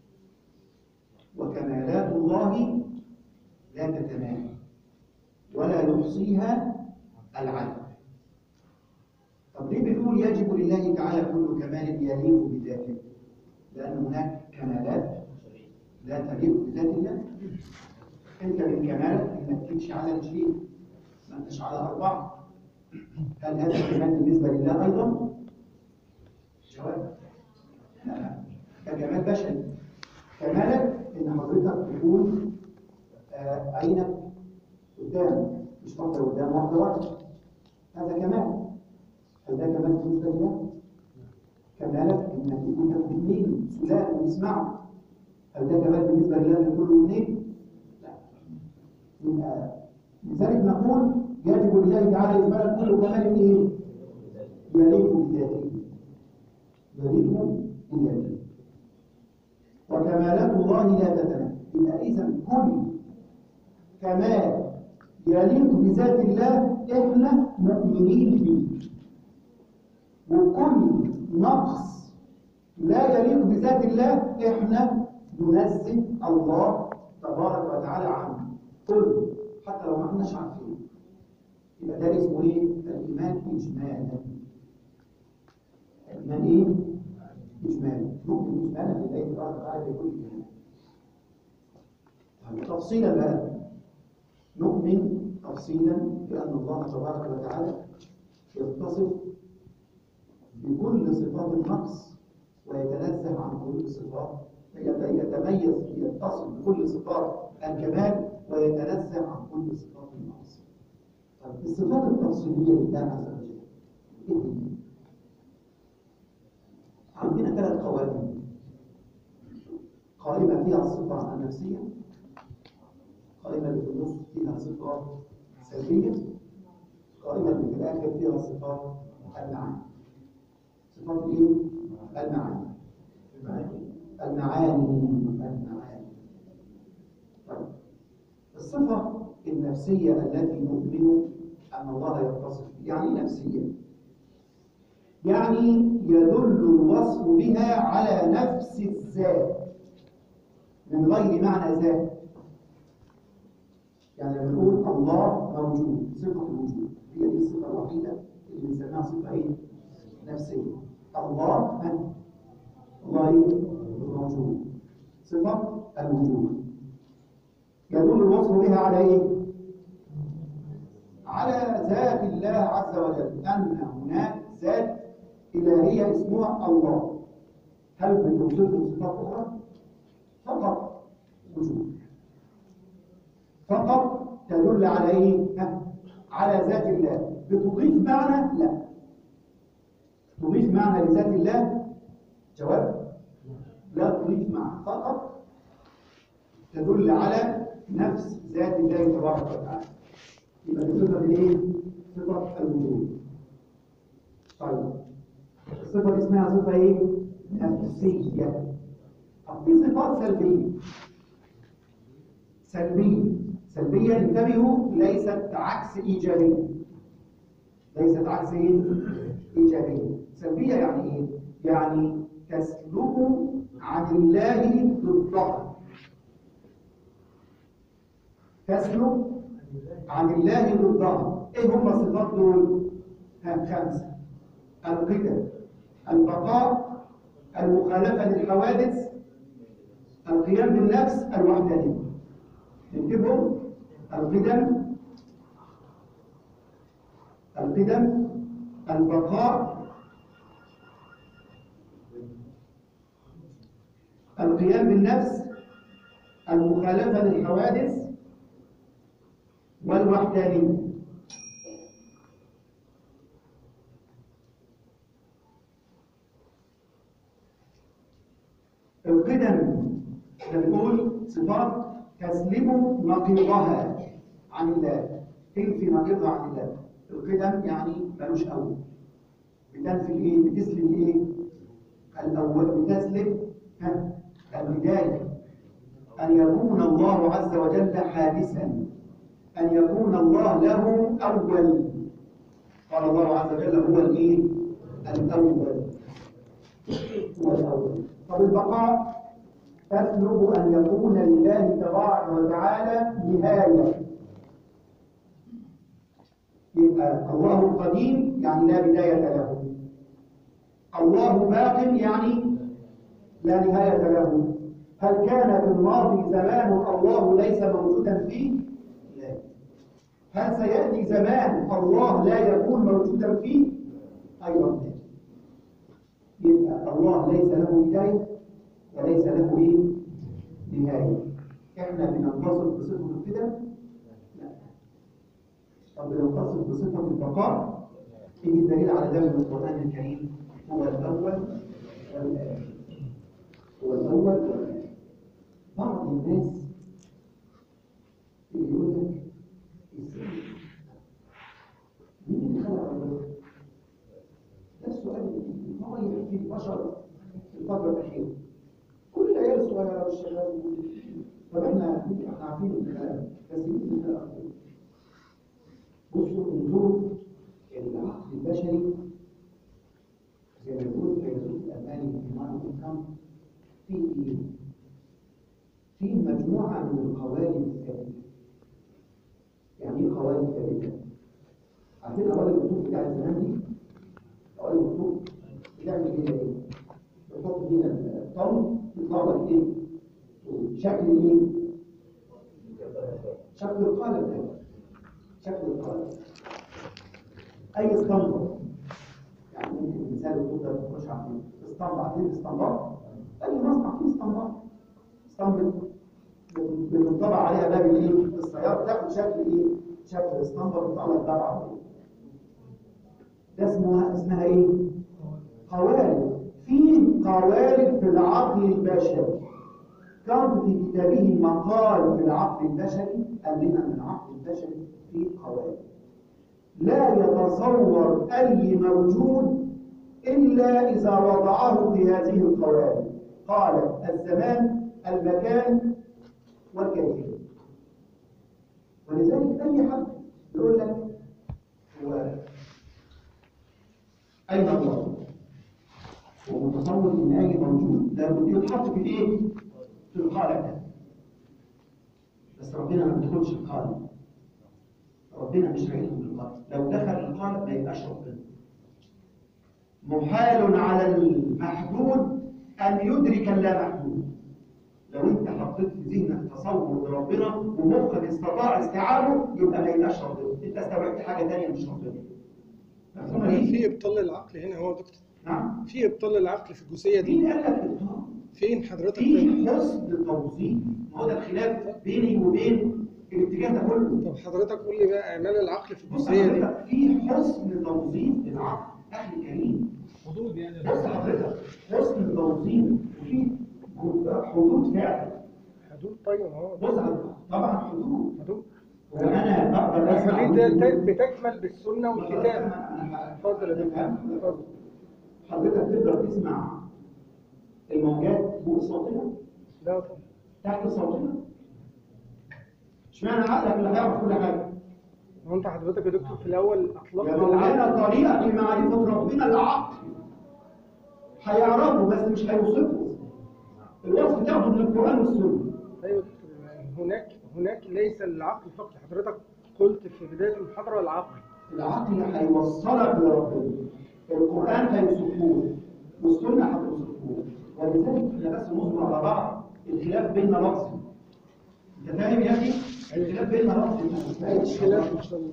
وكمالات الله لا تتناهى ولا يحصيها العدل طب ليه بنقول يجب لله تعالى كل كمال يليق بذاته لأن هناك كمالات لا تليق بذات الله انت من كمالك انك تمشي على رجلين ما انتش على اربعه هل هذا كمال بالنسبه لله ايضا؟ جواب لا كجمال بشري كمالك ان حضرتك تكون آه، عينك قدام مش واحده قدام واحده ورا هذا كمال هل ده كمال بالنسبه لله؟ كمالك انك يكون لك اثنين سلام ويسمعوا هل ده كمال بالنسبه لله ان كله اثنين؟ لا يبقى لذلك نقول يجب لله تعالى اجمالا كل كمال ايه؟ يليق بذاته يليق بذاته وكمالات الله لا تتناهى يبقى اذا كل كمال يليق بذات الله احنا مؤمنين به وكل نقص لا يليق بذات الله احنا ننزه الله تبارك وتعالى عنه كله حتى لو ما احناش عارفين يبقى ده اسمه ايه؟ الايمان اجمالا الايمان ايه؟ اجمالا نؤمن اجمالا بالله تبارك وتعالى بكل كلمه طيب تفصيلا بقى نؤمن تفصيلا بان الله تبارك وتعالى يتصف بكل صفات النقص ويتنزه عن كل صفات يتميز يتصف بكل صفات الكمال ويتنزه عن كل صفات النقص طيب الصفات التفصيليه لله عز وجل ايه هي؟ عندنا ثلاث قوائم قائمه فيها الصفه النفسيه قائمه اللي في النص فيها صفات سلبيه قائمه اللي في الاخر فيها صفات المعاني صفات ايه؟ المعاني المعاني المعاني طيب الصفة النفسية التي نؤمن أن الله يتصف بها. يعني إيه نفسية يعني يدل الوصف بها على نفس الذات من غير معنى ذات يعني لما نقول الله موجود صفة الوجود هي دي الصفة الوحيدة اللي بنسميها صفة ايه؟ نفسية الله ها؟ الله ايه؟ موجود صفة الوجود يدل الوصف بها على ايه؟ على ذات الله عز وجل أن هناك ذات إلهية اسمها الله هل بنوصفه صفات أخرى؟ فقط وجود فقط تدل على إيه؟ ها؟ على ذات الله بتضيف معنى؟ لا تضيف معنى لذات الله؟ جواب لا تضيف معنى فقط تدل على نفس ذات الله تبارك وتعالى يبقى دي صفة الايه؟ صفة الوجود طيب الصفة دي اسمها صفة ايه؟ نفسية طب في صفات سلبية سلبية سلبية انتبهوا ليست عكس إيجابية ليست عكس ايه؟ إيجابية سلبية يعني ايه؟ يعني تسلب عن الله ضدها تسلب عن الله ضدها ايه هم الصفات دول ها خمسه القدم البقاء المخالفه للحوادث القيام بالنفس الوحدانيه نكتبهم القدم القدم البقاء القيام بالنفس المخالفه للحوادث والوحدانية القدم بنقول صفات تسلب نقيضها عن الله تنفي نقيضها عن الله القدم يعني ملوش أول بتنفي الايه بتسلب الايه الأول بتسلب ها البداية أن يكون الله عز وجل حادثا أن يكون الله له أول قال الله عز وجل هو الإيه؟ الأول هو الأول طب البقاء تسلب أن يكون لله تبارك وتعالى نهاية يبقى الله قديم يعني لا بداية له الله باق يعني لا نهاية له هل كان في الماضي زمان الله ليس موجودا فيه؟ لا هل سيأتي زمان الله لا يكون موجودا فيه؟ أيضا لا يبقى الله ليس له بداية وليس له إيه؟ نهاية إحنا بننتصف بصفة القدم؟ لا طب بننتصف بصفة البقاء؟ إيه الدليل على ذلك من القرآن الكريم؟ هو الأول والآخر هو الأول والآخر بعض الناس يقول لك ازاي مين اللي خلق الله؟ ده السؤال اللي طاير في البشر في الفترة الأخيرة كل العيال الصغيرة والشباب طب احنا احنا عارفين الكلام بس مين اللي خلق الله؟ بصوا انظروا العقل البشري زي ما يقول الفيلسوف الألماني إيمان كام في إيه؟ في مجموعة من القوالب الثابتة يعني ايه قوالب ثابتة؟ عارفين قوالب الطوب بتاع زمان دي؟ قوالب الطوب بتعمل كده ايه؟ تحط هنا الطن يطلع لك ايه؟ شكل ايه؟ شكل القالب ده شكل القالب اي اسطمبة يعني ممكن مثال الطوب ده تخش على اسطمبة عارفين الاسطمبات؟ اي مصنع فيه اسطمبات اسطمبة بتنطبع عليها باب الايه السيارة تاخد شكل ايه شكل اسطمبة بتطلع لك باب عربية ده اسمها اسمها ايه قوالب في قوالب في العقل البشري كان في كتابه مقال في العقل البشري قال لنا ان العقل البشري فيه قوالب لا يتصور اي موجود الا اذا وضعه في هذه القوالب قال الزمان المكان والكيفية ولذلك أي حد يقول لك هو أين الله؟ هو متصور إن أي موجود لابد يتحط في إيه؟ في القالب ده بس ربنا ما بيدخلش القالب ربنا مش هيدخل القالب لو دخل القالب ما يبقاش ربنا محال على المحدود أن يدرك اللا محدود لو انت حطيت في ذهنك تصور لربنا ومخك استطاع استيعابه يبقى ما يبقاش ربنا انت استوعبت حاجه ثانيه مش ربنا مفهوم هل ليه؟ في ابطال للعقل هنا هو دكتور نعم في ابطال العقل في الجزئيه دي مين قال لك إبطال؟ فين حضرتك في حسن توظيف ما هو ده الخلاف بيني وبين الاتجاه ده كله طب حضرتك قول لي بقى اعمال العقل في بص الجزئيه دي حضرتك في حسن توظيف العقل اخي الكريم حدود يعني بص حضرتك حسن توظيف وفي حدود فعل حدود طيب اهو بص حضرتك طبعا حدود حدود وانا اقدر بس اسمع دي حدود. ت- بتكمل بالسنه والكتاب اتفضل يا دكتور اتفضل حضرتك تقدر تسمع الموجات فوق الصوتيه لا طبعا تحت الصوتيه اشمعنى عقلك اللي هيعرف كل حاجه هو انت حضرتك يا دكتور في الاول اطلقت يا العقل مولانا طريقة لمعرفة ربنا العقل هيعرفه بس مش هيوصفه الوصف تاخده من القرآن والسنة ايوه يا دكتور هناك هناك ليس العقل فقط حضرتك قلت في بدايه المحاضره العقل العقل هيوصلك لربنا القرآن هيوصفه والسنة هتوصفه ولذلك احنا بس نصبر على بعض الخلاف بيننا لفظي انت فاهم يا اخي؟ الخلاف بيننا لفظي مش خلاف ان شاء الله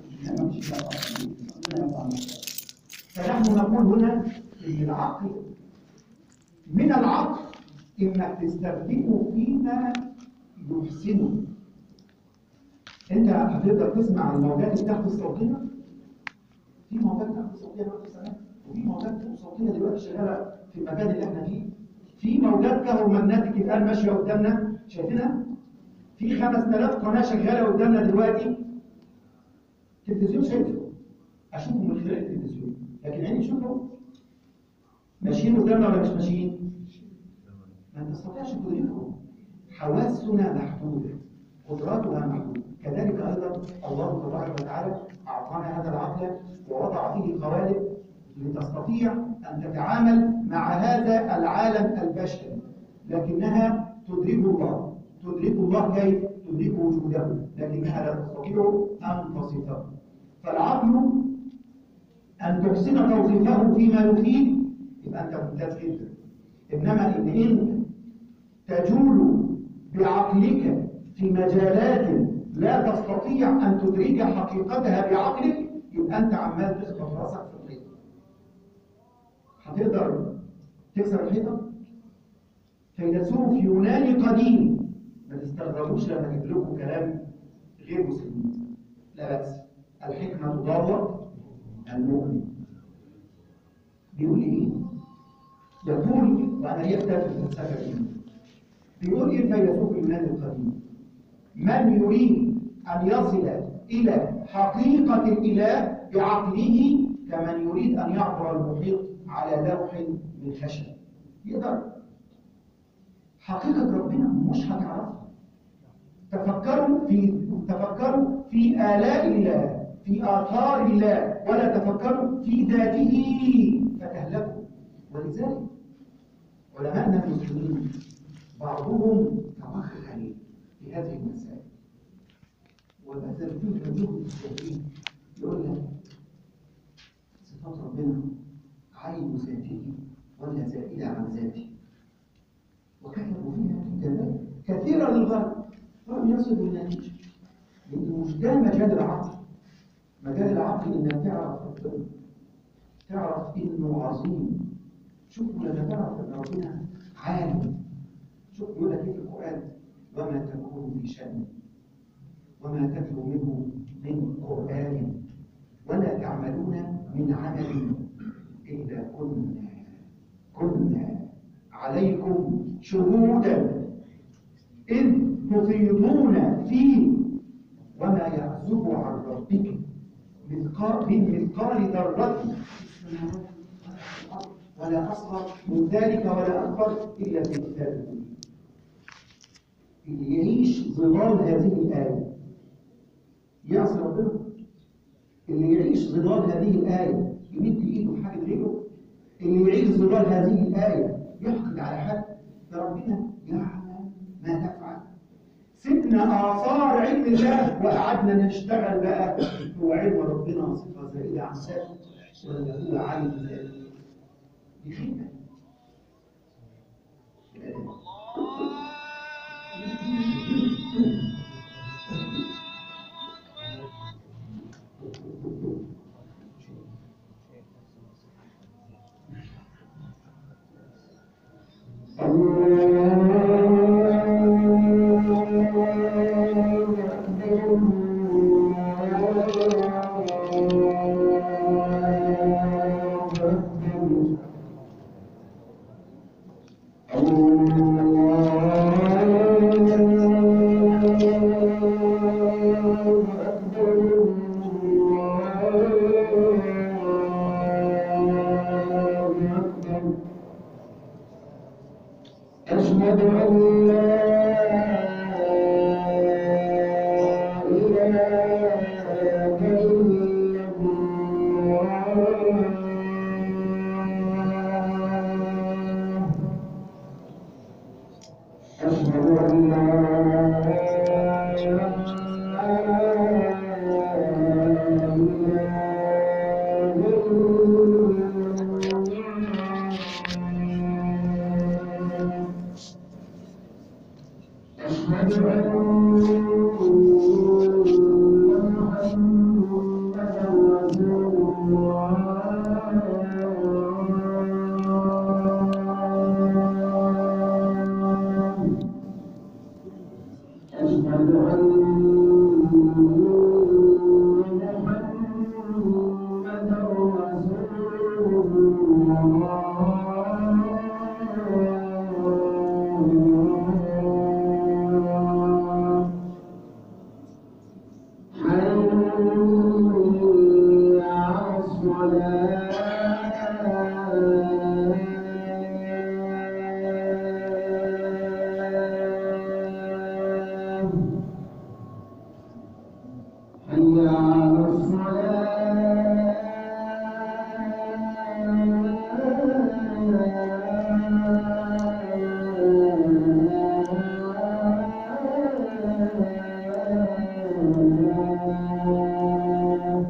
فنحن نقول هنا ان العقل من العقل انك تستخدمه فيما يحسنه انت هتقدر تسمع الموجات التحت الصوتيه في موجات تحت صوتيه دلوقتي سامعها وفي موجات فوق صوتيه دلوقتي شغاله في المكان اللي احنا فيه في موجات كهرومagnetic الان ماشيه قدامنا شايفينها في 5000 قناه شغاله قدامنا دلوقتي تلفزيون شايفه اشوفه من خلال التلفزيون لكن عيني تشوفه ماشيين قدامنا ولا مش ماشيين ما نستطيعش تدركه حواسنا محدوده قدراتها محدوده كذلك ايضا الله تبارك وتعالى اعطانا هذا العقل ووضع فيه قوالب لتستطيع ان تتعامل مع هذا العالم البشري لكنها تدرك الله تدرك الله كيف تدرك وجوده لكنها لا تستطيع ان تصفه فالعقل أن تحسن توظيفه فيما يفيد يبقى أنت ممتاز جدا إنما إن أنت تجول بعقلك في مجالات لا تستطيع أن تدرك حقيقتها بعقلك يبقى أنت عمال تخبط راسك في الحيطة هتقدر تكسر الحيطة؟ فيلسوف يوناني قديم ما تستغربوش لما اجيب لكم كلام غير مسلمين لا بأس الحكمة ضارة المؤمن بيقول ايه يقول وانا ليه اختلف في الفلسفه دي بيقول ايه الفيلسوف اليوناني القديم من يريد ان يصل الى حقيقه الاله بعقله كمن يريد ان يعبر المحيط على لوح من خشب يقدر حقيقه ربنا مش هتعرفها تفكروا في تفكروا في آلاء الله في آثار الله ولا تفكروا في ذاته فتهلكوا ولذلك علماءنا المسلمين بعضهم توخى عليه في هذه المسائل وبذل فيه الجهد الكبير يقول لك صفات ربنا عين ذاته ولا زائدة عن ذاته وكتبوا فيها كتابات كثيرة للغاية ولم يصلوا للنتيجة لأن مش ده مجال العقل مجال العقل إنك تعرف ربنا تعرف إنه عظيم شوف لما تعرف إن ربنا عالم شوف يقول لك إيه في القرآن وما تكون في شأن وما تتلو منه من قرآن ولا تعملون من عمل إلا كنا كنا عليكم شهودا إذ تفيضون فيه وما يعزب عن ربك مثقال من مثقال ذرة ولا أصغر من ذلك ولا أكبر إلا في كتاب مبين. اللي يعيش ظلال هذه الآية يعصي ربنا اللي يعيش ظلال هذه الآية يمد إيده في حاجة غيره اللي يعيش ظلال هذه الآية يحقد على حد فربنا يعلم ما تفعل سيبنا آثار علم الله وقعدنا نشتغل بقى هو علم ربنا صفة زائدة عن ذاته ولا هو عالم ذاته دي خدمة إله إلا الله أشهد أن لا إله إلا الله أشهد أن محمدا رسول الله أشهد أن محمدا رسول الله حي على الصلاة حي على الصلاة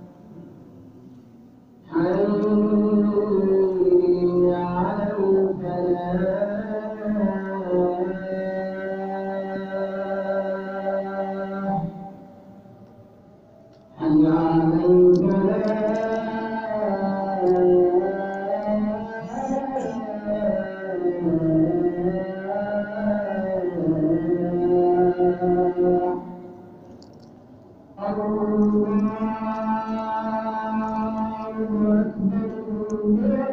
حي على الفلاح حي على الفلاح الله أكبر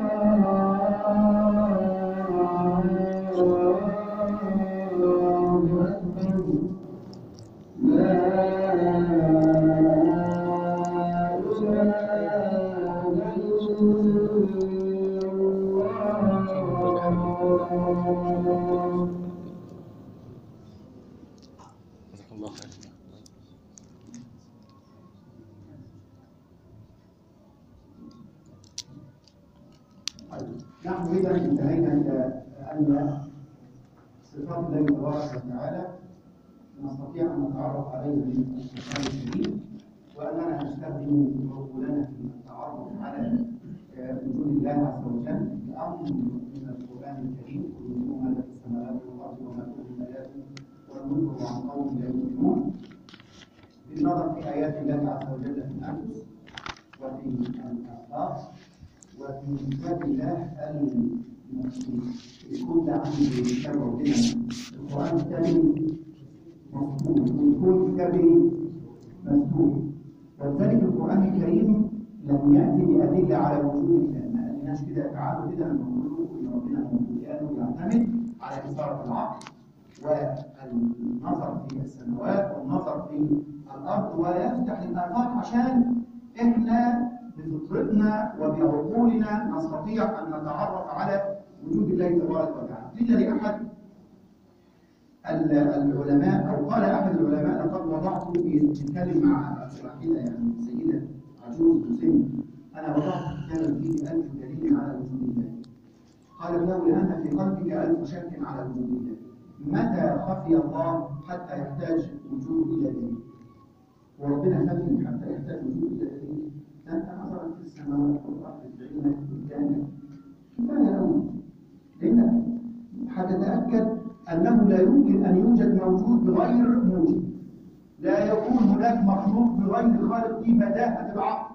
الله أكبر لا الله جزاك الله خير نحن إذا انتهينا إلى أن صفات الله تبارك وتعالى نستطيع أن نتعرف عليها من القرآن الكريم وأننا نستخدم عقولنا في التعرف على آه، وجود الله عز وجل بأمر من القرآن الكريم قل ما في السماوات والأرض وما تغني الآيات والنذر عن قوم لا يؤمنون بالنظر في آيات الله عز وجل في الأنفس وفي الأخلاق وفي كتاب الله المكتوب الكون ده عنده كتاب ربنا القرآن الكريم مكتوب والكون كتابه مكتوب ولذلك القرآن الكريم لم يأتي بأدلة على وجود الله ما قالناش كده تعالوا كده نقول إن ربنا موجود لأنه يعتمد على إثارة العقل والنظر في السماوات والنظر في الأرض ويفتح الآفاق عشان إحنا بفطرتنا وبعقولنا نستطيع أن نتعرف على وجود الله تبارك وتعالى قيل لأحد ال- العلماء أو قال أحد العلماء لقد وضعت بيتكلم مع واحدة يعني سيدة عجوز مسن أنا وضعت كتابا فيه ألف دليل على وجود الله قال له لأن في قلبك ألف شك على وجود الله متى خفي الله حتى يحتاج وجود إلى دليل وربنا خفي حتى يحتاج وجود إلى دليل أنت نظرت في السماوات والأرض بعلمك قدامك كفاية أوي لأنك هتتأكد أنه لا يمكن أن يوجد موجود بغير موجود لا يكون هناك مخلوق بغير خالق دي بداهة العقل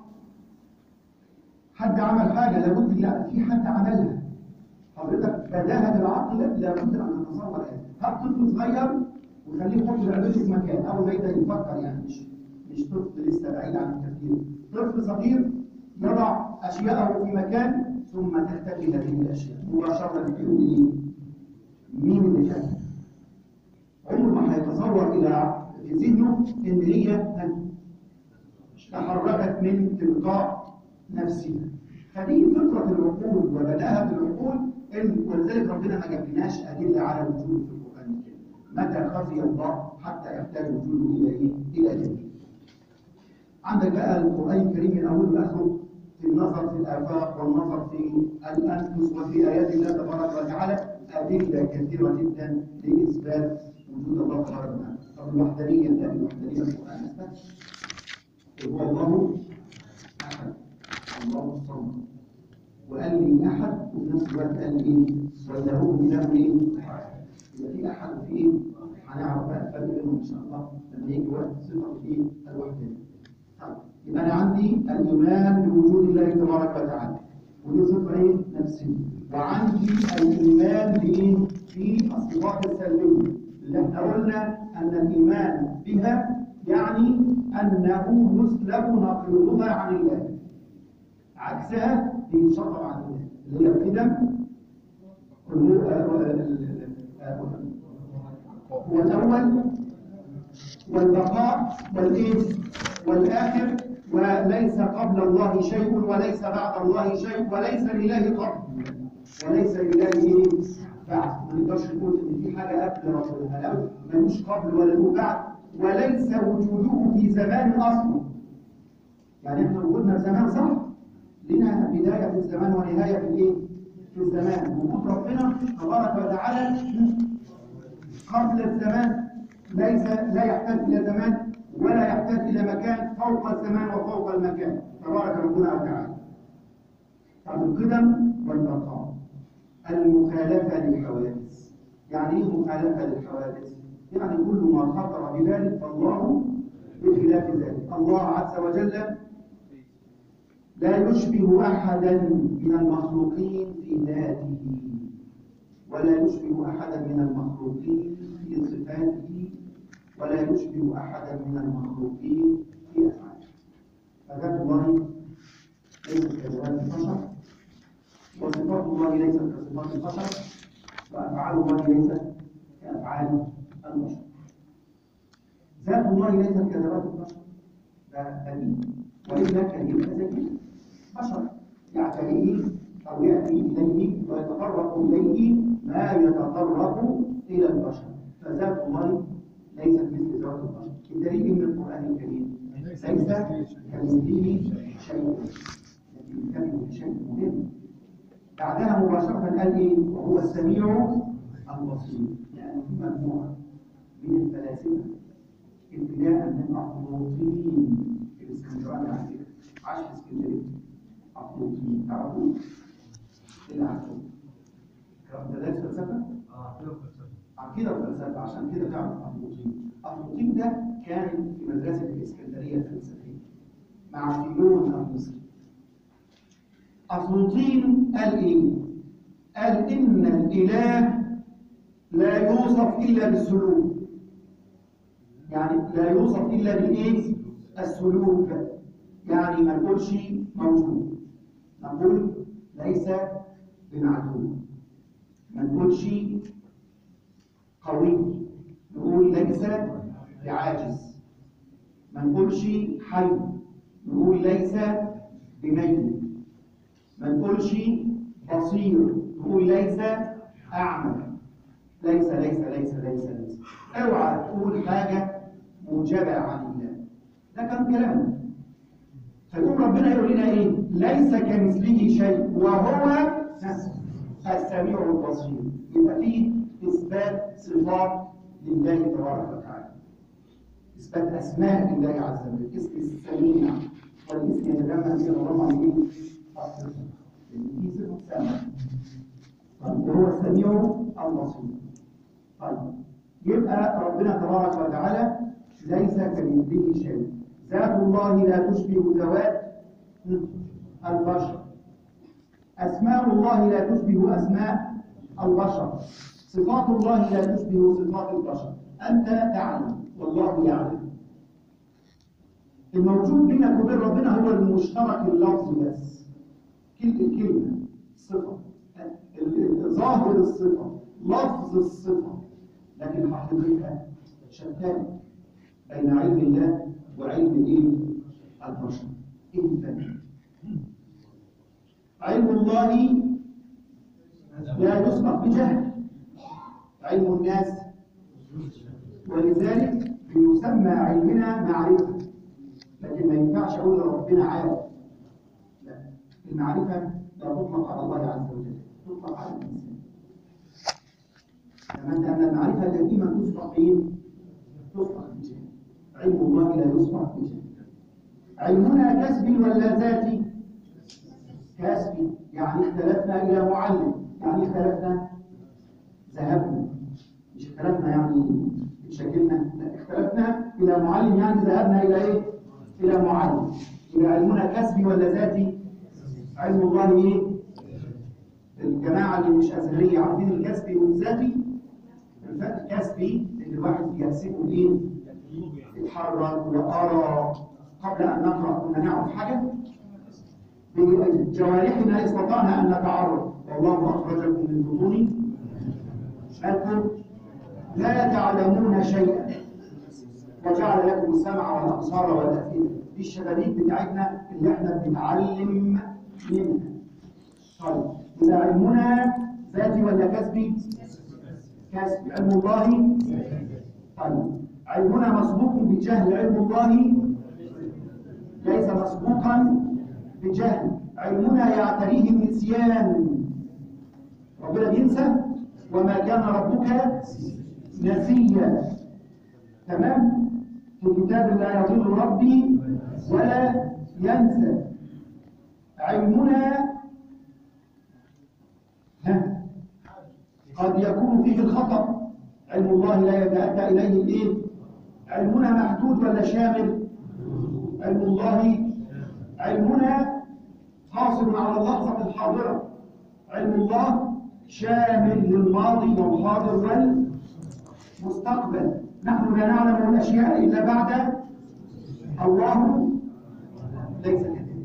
حد عمل حاجة لابد لا في حد عملها حضرتك بداهة العقل لابد أن نتصور هذا هات طفل صغير وخليه يحط لعبته في مكان أول ما يبدأ يفكر يعني مش مش طفل لسه بعيد عن التفكير طفل صغير يضع أشياءه في مكان ثم تختفي هذه الأشياء مباشرة يقول إيه؟ مين اللي كان؟ عمره ما هيتصور إلى في ذهنه إن هي تحركت من تلقاء نفسها فدي فطرة العقول وبداهة العقول إن ولذلك ربنا ما جابلناش أدلة على وجوده في القرآن الكريم متى خفي الله حتى يحتاج وجوده إلى إيه؟ إلى دليل عندك بقى القرآن الكريم من أول لآخره في النظر في الآفاق والنظر في الأنفس وفي آيات الله تبارك وتعالى أدلة كثيرة جدا لإثبات وجود الله تبارك وتعالى طب الوحدانية لا الوحدانية في القرآن أثبت قل هو الله أحد الله الصمد وقال لي أحد وفي نفس الوقت قال لي إيه وله إله إيه يبقى في أحد وفي إيه هنعرف بقى الفرق بينهم إن شاء الله لما يجي وقت صفة في الوحدانية طيب يبقى أنا عندي الإيمان بوجود الله تبارك وتعالى ودي صفة إيه نفسية وعندي الإيمان بإيه في الصفات السلبية اللي احنا قلنا أن الإيمان بها يعني أنه يسلب نقلهما عن الله عكسها بينشطب عن الله اللي هي القدم هو الأول والبقاء والإيه والآخر وليس قبل الله شيء وليس بعد الله شيء وليس لله قبل وليس لله إيه بعد ما نقدرش نقول إن في حاجة قبل ربنا لا ملوش قبل ولا له بعد وليس وجوده في زمان أصله يعني احنا وجودنا في زمان صح؟ لنا بداية في الزمان ونهاية في الايه؟ في الزمان وجود ربنا تبارك وتعالى قبل الزمان ليس لا يحتاج إلى زمان ولا يحتاج إلى مكان فوق الزمان وفوق المكان تبارك ربنا وتعالى طب القدم والبقاء المخالفة للحوادث يعني ايه مخالفة للحوادث؟ يعني كل ما خطر بذلك فالله بخلاف ذلك الله عز وجل لا يشبه أحدا من المخلوقين في ذاته ولا يشبه أحدا من المخلوقين في صفاته ولا يشبه أحدا من المخلوقين في أفعاله فذات الله ليست كذات البشر وصفات الله ليست كصفات البشر وأفعال الله ليست كأفعال البشر ذات الله ليست كذات البشر ده دليل وإلا كان يبقى زي بشر يعتريه أو يأتي إليه ويتطرق إليه ما يتطرق إلى البشر فذات الله ليست مثل ذات البشر الدليل من القرآن الكريم ليس كمثله شيء لكن كلمة شيء مهم بعدها مباشرة قال إيه وهو السميع البصير يعني في مجموعة من الفلاسفة ابتداء من أفلاطين في الاسكندرانية على فكرة عاش في اسكندرية أفلاطين تعرفوا اللي عارفه كلام ده درس فلسفة اه كده فلسفه عقيدة وفلسفة عشان كده تعرف أفلاطين أفلاطين ده كان في مدرسة الإسكندرية الفلسفية مع فيلون المصري أفلاطين قال إيه؟ قال إن الإله لا يوصف إلا بالسلوك يعني لا يوصف إلا بالإيه؟ السلوك يعني ما نقولش موجود نقول ليس بمعدوم ما نقولش قوي نقول ليس بعاجز ما نقولش حي نقول ليس بميت ما نقولش بصير نقول ليس أعمى ليس ليس ليس ليس ليس اوعى تقول حاجة موجبة عن الله ده كان كلامه فيقول ربنا يقول لنا ايه ليس كمثله شيء وهو السميع البصير يبقى فيه اثبات صفات لله تبارك وتعالى اثبات اسماء لله عز وجل اسم السميع والاسم يتجمع به الله عليه الصفه لان في صفه سمع طيب وهو السميع البصير طيب يبقى ربنا تبارك وتعالى ليس كمثله شيء ذات الله لا تشبه ذوات البشر أسماء الله لا تشبه أسماء البشر صفات الله لا تشبه صفات البشر أنت تعلم والله يعلم الموجود بينك وبين ربنا هو المشترك اللفظي بس كل كلمة صفة ال- ال- ظاهر الصفة لفظ الصفة لكن حقيقتها شتان بين علم الله وعلم ايه البشر ايه الفرق علم الله لا يسبق بجهل علم الناس ولذلك بيسمى علمنا معرفة لكن ما ينفعش أقول لربنا عارف لا المعرفة لا تطلق على الله عز وجل تطلق على الإنسان كما أن المعرفة دائما تسبق إيه؟ تسبق بجهل علم الله لا يسبق بجهل علمنا كسبي ولا ذاتي؟ كسبي يعني اختلفنا إلى معلم يعني اختلفنا ذهبنا مش اختلفنا يعني اتشكلنا لا اختلفنا إلى معلم يعني ذهبنا إلى إيه؟ إلى معلم يبقى علمنا كسبي ولا ذاتي؟ علم الله إيه؟ الجماعة اللي مش أزهرية عارفين الكسبي والذاتي؟ الفرق الكسبي اللي الواحد بيكسبه إيه؟ يتحرك ويقرا قبل أن نقرأ كنا نعرف حاجة بجوارحنا استطعنا أن نتعرف والله أخرجكم من بطون أنتم لا تعلمون شيئا وجعل لكم السمع والأبصار والأفئدة دي الشبابيك بتاعتنا اللي احنا بنتعلم منها طيب يبقى علمنا ذاتي ولا كسبي؟ كسبي علم الله طيب علمنا مسبوق بجهل علم الله ليس مسبوقا بجهل علمنا يعتريه النسيان ربنا بينسى وما كان ربك نسيا تمام في كتاب لا يضل ربي ولا ينسى علمنا ها قد يكون فيه الخطأ علم الله لا يتأتى إليه الإيه؟ علمنا محدود ولا شامل علم الله علمنا حاصل على اللحظة الحاضرة علم الله شامل للماضي والحاضر والمستقبل نحن لا نعلم الأشياء إلا بعد الله ليس كذلك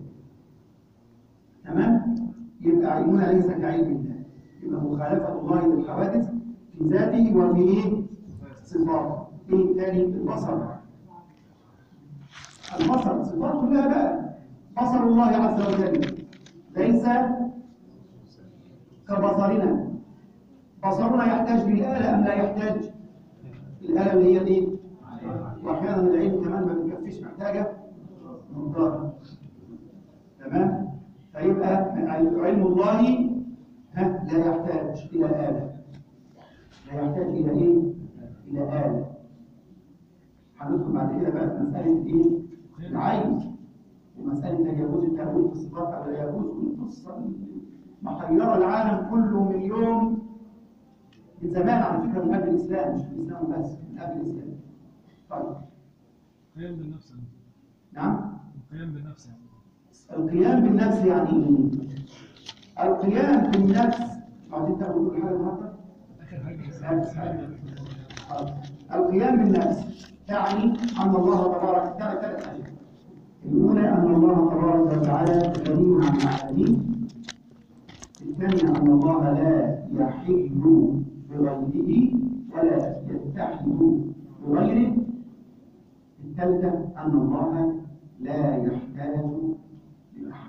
تمام يبقى علمنا ليس كعلم الله يبقى مخالفة الله للحوادث في ذاته وفي ايه صفاته ايه تاني البصر البصر صفات كلها بقى بصر الله عز وجل ليس كبصرنا بصرنا يحتاج للآلة أم لا يحتاج الآلة اللي هي الايه وأحيانا العين كمان ما بتكفيش محتاجة نظارة تمام فيبقى علم الله ها لا يحتاج إلى آلة لا يحتاج إلى إيه؟ إلى آلة هندخل بعد كده بقى في مسألة إيه؟ العين ومسألة هل يجوز التأويل في الصفات أو لا يجوز والقصة محيرة العالم كله من يوم من زمان على فكرة من قبل الإسلام مش من الإسلام بس من قبل الإسلام طيب القيام بالنفس نعم القيام بالنفس القيام بالنفس يعني ايه؟ القيام بالنفس عايزين تاخدوا كل حاجه النهارده؟ اخر حاجه حاضر. القيام بالنفس تعني ان الله تبارك وتعالى ثلاث اشياء. الاولى ان الله تبارك وتعالى غني عن العالمين. الثانيه ان الله لا يحل بغيره ولا يتحد بغيره. الثالثه ان الله لا يحتاج لأحد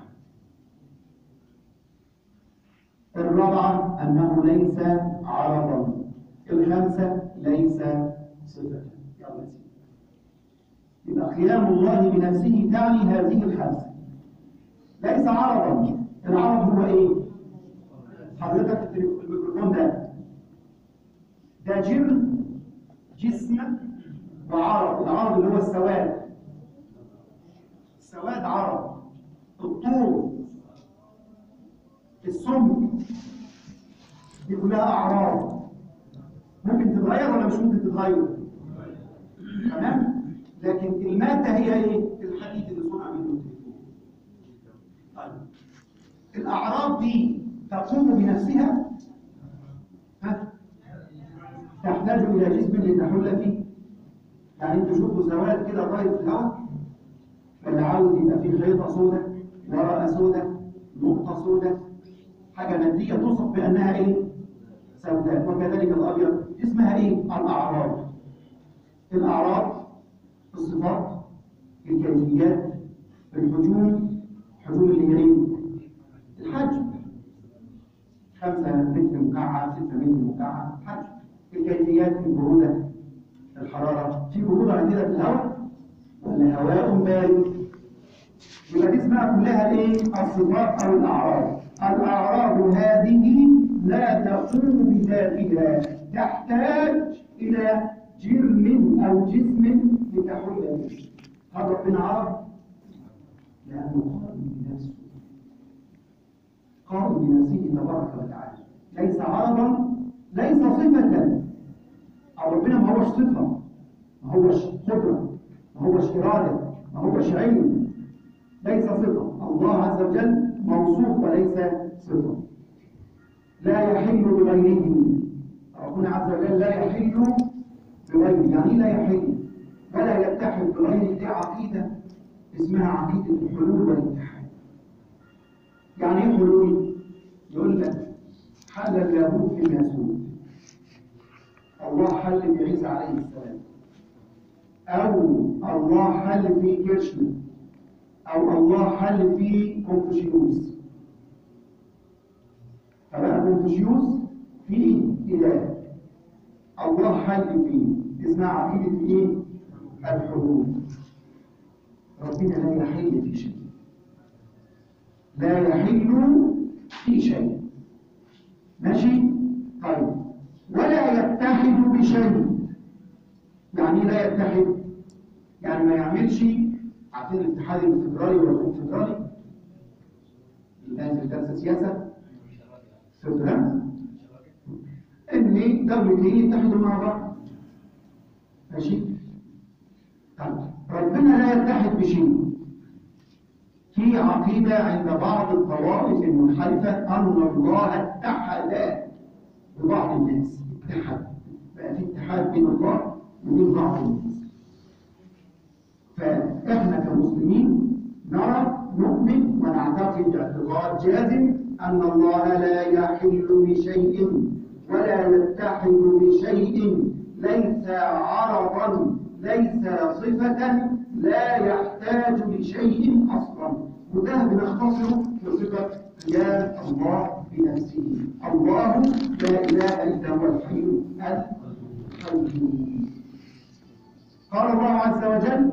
الرابعة أنه ليس عرضا الخامسة ليس صفة يلا سيدي. يبقى قيام الله بنفسه تعني هذه الخمسة ليس عرضا العرض هو ايه؟ حضرتك التليفون- الميكروفون ده ده جرم جسم وعرض العرض اللي هو السواد السواد عرض الطول السمك دي كلها اعراض ممكن تتغير ولا مش ممكن تتغير تمام لكن الماده هي ايه الحديد اللي صنع منه التليفون طيب الاعراض دي تقوم بنفسها ها تحتاج الى جسم لتحل فيه يعني انتوا شوفوا سواد كده طاير في الهواء ولا عاوز يبقى فيه خيطه سوداء ورقه سوداء نقطه سوداء حاجه ماديه توصف بانها ايه سوداء وكذلك الابيض اسمها ايه الاعراض الاعراض الصفات الكيفيات الحجوم حجوم اللي هي ايه الحجم خمسة متر مكعب ستة متر مكعب حسب الكيفيات البرودة الحرارة في برودة عندنا في الهواء ولا هواء بارد يبقى دي اسمها كلها الايه؟ الصفات او الاعراض. الاعراض هذه لا تقوم بذاتها تحتاج الى جرم او جسم لتحل به. هل ربنا عرض؟ لانه قائم بنفسه. قائم بنفسه تبارك وتعالى. ليس عرضا ليس صفة. أو ربنا ما هوش صفة ما هوش قدرة ما هوش إرادة ما هوش علم ليس صفة الله عز وجل موصوف وليس صفة لا يحل بغيره ربنا عز وجل لا يحل بغيره يعني إيه لا يحل ولا يتحد بغيره دي عقيدة اسمها عقيدة الحلول والاتحاد يعني ايه حلول؟ يقول لك حل اللاهوت في الناسوت الله حل بعيسى عليه السلام أو الله حل في كيرشنر أو الله حل في كونفوشيوس فبقى كونفوشيوس في إله الله حل فيه اسمها عقيدة إيه؟ الحلول ربنا لا يحل في شيء لا يحل في شيء ماشي؟ طيب ولا يتحد بشيء يعني إيه لا يتحد يعني ما يعملش عارفين الاتحاد الفدرالي والكونفدرالي الان في درس سياسه فدرالي ان دولتين يتحدوا مع بعض ماشي طيب ربنا لا يتحد بشيء في عقيدة عند بعض الطوائف المنحرفة أن الله اتحد ببعض الناس اتحد بقى في اتحاد بين الله وبين بعض الناس فإحنا كمسلمين نرى نؤمن ونعتقد اعتقاد جازم أن الله لا يحل بشيء ولا يتحد بشيء ليس عرضا ليس صفة لا يحتاج لشيء أصلا وده بنختصره في صفة قيام الله بنفسه الله لا إله إلا هو الحي القيوم قال الله عز وجل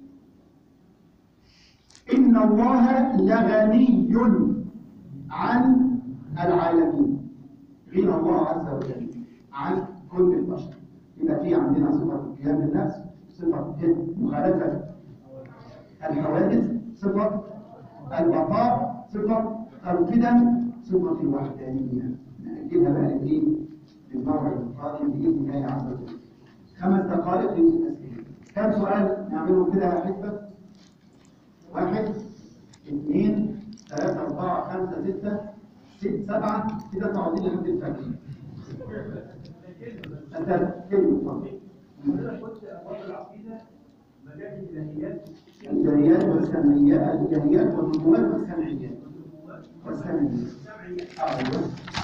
إن الله لغني عن العالمين غنى الله عز وجل عن كل البشر يبقى في عندنا صفة القيام بالنفس صفة مخالفة الحوادث صفة البقاء صفة القدم صفة الوحدانية نأجلها بقى الاثنين للموعد القادم بإذن الله عز وجل خمس دقائق للأسئلة كم سؤال نعملهم كده يا حسبة واحد اثنين ثلاثة أربعة خمسة ستة ست سبعة كده تقعدين لحد الفجر أنت كلمة اتفضل حضرتك قلت ابواب العقيده مجال الالهيات الجريات والسمعيات الجريات والنبوات والسمعيات والسمعيات السمعيه أيوة.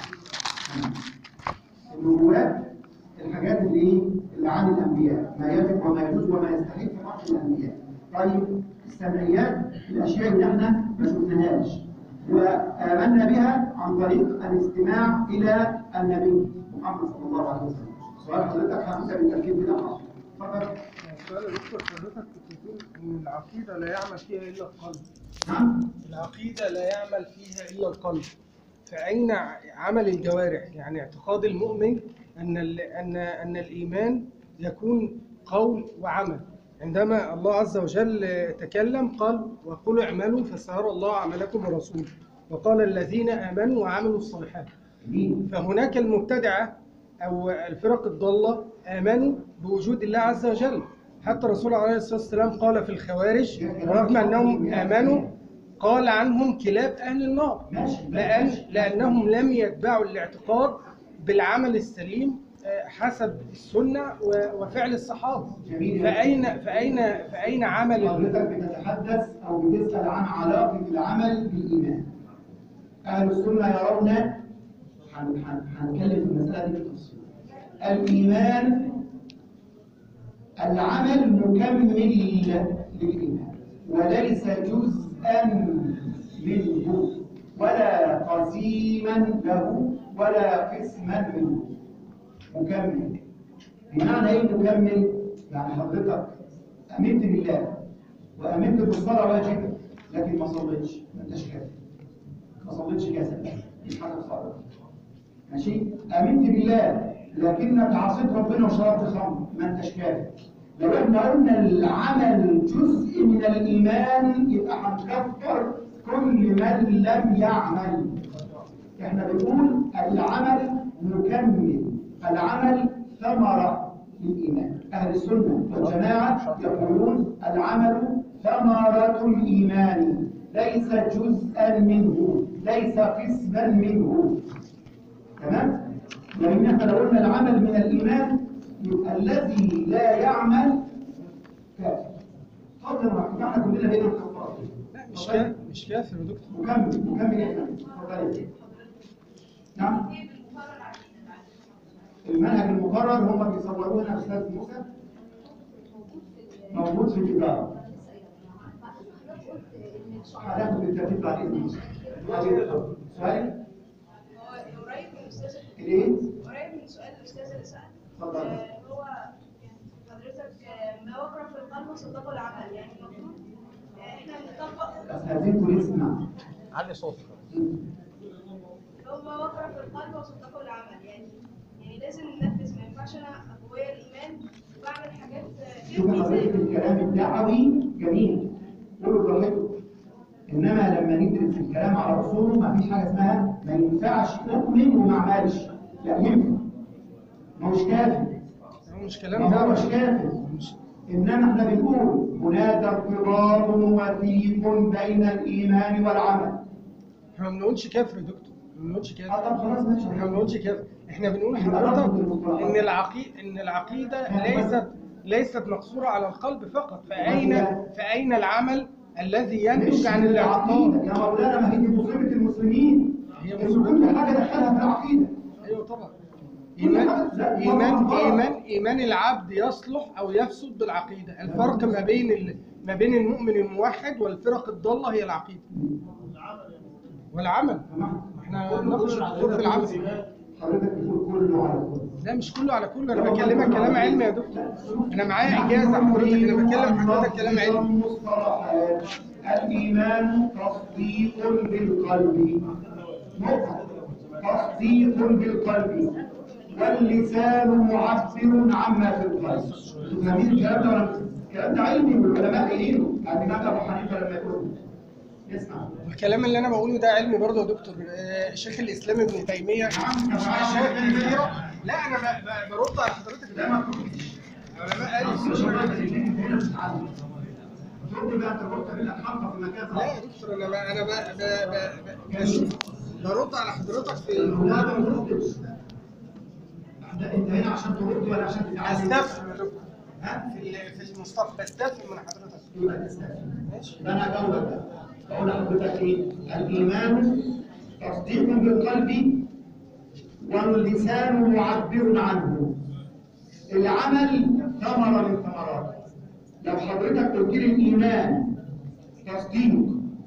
النبوات الحاجات اللي ايه اللي عن الانبياء ما يجب وما يجوز وما يستحق في حق الانبياء طيب السمعيات الاشياء اللي احنا ما شفناهاش وامنا بها عن طريق الاستماع الى النبي محمد صلى الله عليه وسلم سؤال حضرتك حضرتك بالتركيب كده حاضر اتفضل السؤال يا دكتور حضرتك كنت بتقول ان العقيده لا يعمل فيها الا القلب نعم العقيده لا يعمل فيها الا القلب فاين عمل الجوارح يعني اعتقاد المؤمن ان ال- ان ان الايمان يكون قول وعمل عندما الله عز وجل تكلم قال وقولوا اعملوا فسيرى الله عملكم ورسوله وقال الذين امنوا وعملوا الصالحات مين فهناك المبتدعة أو الفرق الضالة آمنوا بوجود الله عز وجل حتى الرسول عليه الصلاة والسلام قال في الخوارج رغم أنهم آمنوا قال عنهم كلاب أهل النار ماشي لأن لأنهم لم يتبعوا الاعتقاد بالعمل السليم آه، حسب السنة و- وفعل الصحابة جميل فأين فأين فأين عمل حضرتك بتتحدث او بتسال عن علاقه العمل بالايمان اهل السنه يرون هن- هن- هنتكلم في المساله دي بالتفصيل الايمان العمل مكمل للايمان وليس جزءا منه ولا قسيما له ولا قسما منه مكمل بمعنى ايه مكمل؟ يعني حضرتك امنت بالله وامنت بالصلاه واجبه لكن ما صليتش ما انتش كافر ما صليتش جسد مش حاجه خالص ماشي امنت بالله لكنك عصيت ربنا وشربت خمر ما انتش كافر لو احنا قلنا العمل جزء من الايمان يبقى هنكفر كل من لم يعمل احنا بنقول العمل مكمل العمل ثمرة للإيمان أهل السنة والجماعة يقولون العمل ثمرة الإيمان ليس جزءا منه ليس قسما منه تمام؟ لأن احنا لو قلنا العمل من الإيمان يبقى الذي لا يعمل كافر فضل الرحمن احنا كلنا بين الكفار لا مش كافر مش كافر يا دكتور مكمل مكمل يا فندم اتفضل يا نعم المنهج المقرر هم بيصوروه هنا استاذ موسى موجود في الإدارة هناخد بالترتيب بعد إذن موسى سؤال هو قريب من الاستاذ الايه؟ قريب من سؤال الاستاذ اللي سال اتفضل. آه، هو حضرتك آه، ما وقر في القلب صدقه العمل يعني المفروض آه، احنا بنطبق بس عايزينكم نسمع علي صوتك هو ما وقر في القلب وصدقه العمل يعني يعني لازم ننفذ ما ينفعش انا اقوياء الايمان واعمل حاجات آه، شوف حضرتك زي الكلام الدعوي جميل قولوا براحتكم انما لما ندرس الكلام على اصوله ما فيش حاجه اسمها ما ينفعش اؤمن وما اعملش لا ينفع ما هوش كافر هو مش ما كلام هوش ده كافر انما احنا بنقول هناك ارتباط وثيق بين الايمان والعمل احنا ما بنقولش كافر يا دكتور ما بنقولش كافر اه طب خلاص ماشي احنا ما بنقولش كافر احنا بنقول احنا حضرتك بناخد المصطلحات. ان العقيده ان العقيده ليست ليست مقصوره على القلب فقط فاين فاين العمل الذي ينتج عن الاعتقاد يا مولانا ما هي دي مصيبه المسلمين هي ان مصيبة. كل حاجه دخلها في العقيده ايوه طبعا كل ايمان حاجة- لا، ايمان طبعاً. ايمان ايمان العبد يصلح او يفسد بالعقيده الفرق ما بين ال... ما بين المؤمن الموحد والفرق الضاله هي العقيده والعمل احنا نناقش الدكتور في العمل حضرتك بتقول كله على كله لا مش كله على كله انا بكلمك كلام علمي يا دكتور انا معايا اجازه حضرتك انا بكلم حضرتك كلام علمي المصطلحات الإيمان تصديق بالقلب نقطة تصديق بالقلب واللسان معبر عما في القلب فاهمين الكلام ده ولا الكلام ده علمي والعلماء قايلينه الإمام أبو حنيفة لما يقول اسمع الكلام اللي انا بقوله ده علمي برضه يا دكتور آه، شيخ الاسلام ابن تيميه اشياء كثيره لا انا ب- ب- برد على حضرتك لا ما تردش العلماء مش قالوا الراجل اللي انت هنا بتتعلم ترد بقى انت قلت منك حلقة في مكان لا يا دكتور انا ب- انا ب- ب- ب- ب- بشوف برد على حضرتك في لا ما تردش انت انت هنا عشان ترد ولا عشان تتعلم استفهم يا دكتور ها في ال- في المصطلح بستفهم من حضرتك يبقى تستفهم ماشي يبقى انا اجاوبك بقى بقول لحضرتك ايه الايمان تصديق بالقلب واللسان معبر عنه العمل ثمره من ثمراته لو حضرتك قلت لي الايمان تصديق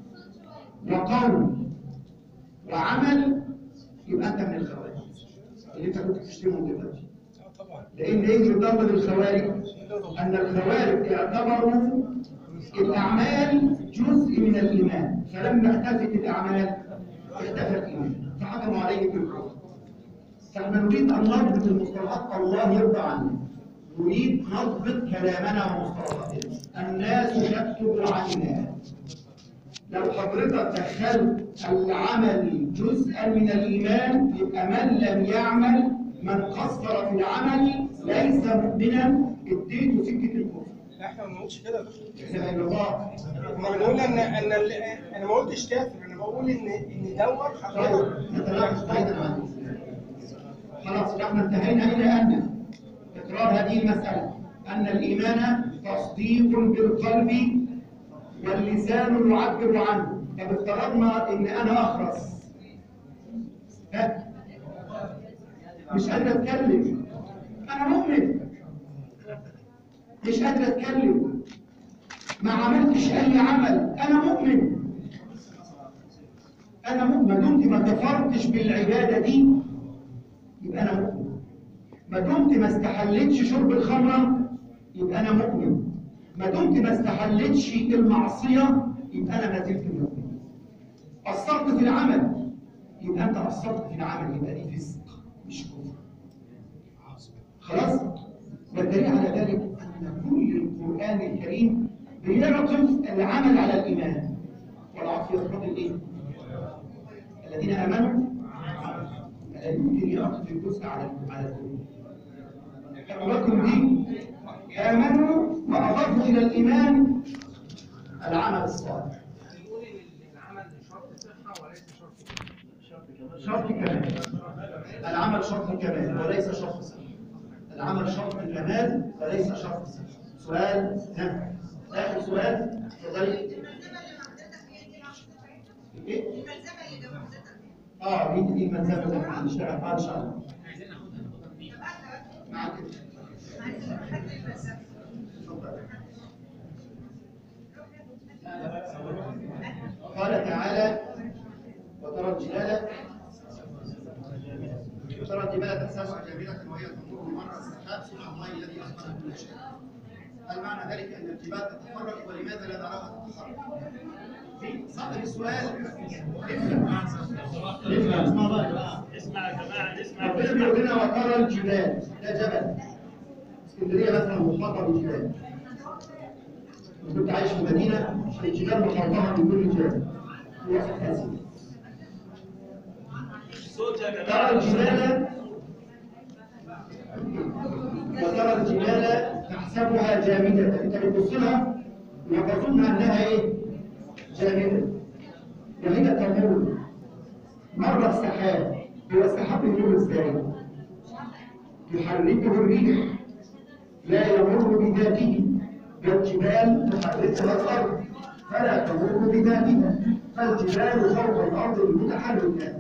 وقول وعمل يبقى انت من الخوارج اللي انت كنت بتشتمهم دلوقتي اه طبعا لان ايه اللي ضرب الخوارج ان الخوارج اعتبروا الاعمال جزء من الايمان فلما اختفت الاعمال اختفى الايمان فحكموا عليه بالكفر فاحنا نريد ان نضبط المصطلحات الله يرضى عنا نريد نضبط كلامنا ومصطلحاتنا الناس تكتب عنا لو حضرتك دخلت العمل جزءا من الايمان يبقى من لم يعمل من قصر في العمل ليس مؤمنا اديته سكه الكفر لا احنا ما بنقولش كده يا دكتور لا اله الا الله احنا بنقول ان ان ال- انا ما قلتش كافر انا بقول ان ان دوت حضرتك نتناقش بعيدا عن الإسلام. خلاص احنا انتهينا الى ان اقرار هذه المساله ان الايمان تصديق بالقلب واللسان يعبر عنه طب افترضنا ان انا اخرس ها مش قادر اتكلم انا مؤمن مش قادر اتكلم ما عملتش اي عمل انا مؤمن انا مؤمن ما دمت ما كفرتش بالعباده دي يبقى انا مؤمن ما دمت ما استحلتش شرب الخمره يبقى انا مؤمن ما دمت ما استحلتش المعصيه يبقى انا ما زلت مؤمن قصرت في العمل يبقى انت قصرت في العمل يبقى دي فسق مش كفر خلاص والدليل على ذلك ان كل القران الكريم بيعطف العمل على الايمان والعطف يقتضي الايه الذين امنوا لا يمكن يعطف الجزء على على الكل لكم دي امنوا واضافوا الى الايمان العمل الصالح يقول ان العمل شرط صحه وليس شرط شرط كمال العمل شرط كمال وليس شرط صحة العمل شرط كمال وليس شرط صحة سؤال ها آخر سؤال اتفضلي ايه؟ اه دي دي الملزمة اللي احنا هنشتغل فيها ان شاء الله معاك اتفضل. قال تعالى وترى الجبال وترى الجبال تحسبها جامدة وهي تمر مر السحاب صنع الله الذي أتقن كل شيء. هل معنى ذلك أن الجبال تتحرك ولماذا لا نراها تتحرك؟ في صاحب السؤال افهم افهم اسمع بقى اسمع يا جماعه اسمع ربنا بيقول لنا وترى الجبال ده جبل اسكندريه مثلا محاطه بالجبال كنت عايش في مدينه الجبال محاطه من كل جبل في واحد حاسب صوت يا ترى جماعه الجبال وترى الجبال تحسبها جامدة انت بتبص لها وتظن انها ايه؟ جامدة وهي تمر مر السحاب هو السحاب يمر ازاي؟ يحركه الريح لا يمر بذاته والجبال تحركها الارض فلا تمر بذاتها فالجبال فوق الارض المتحركه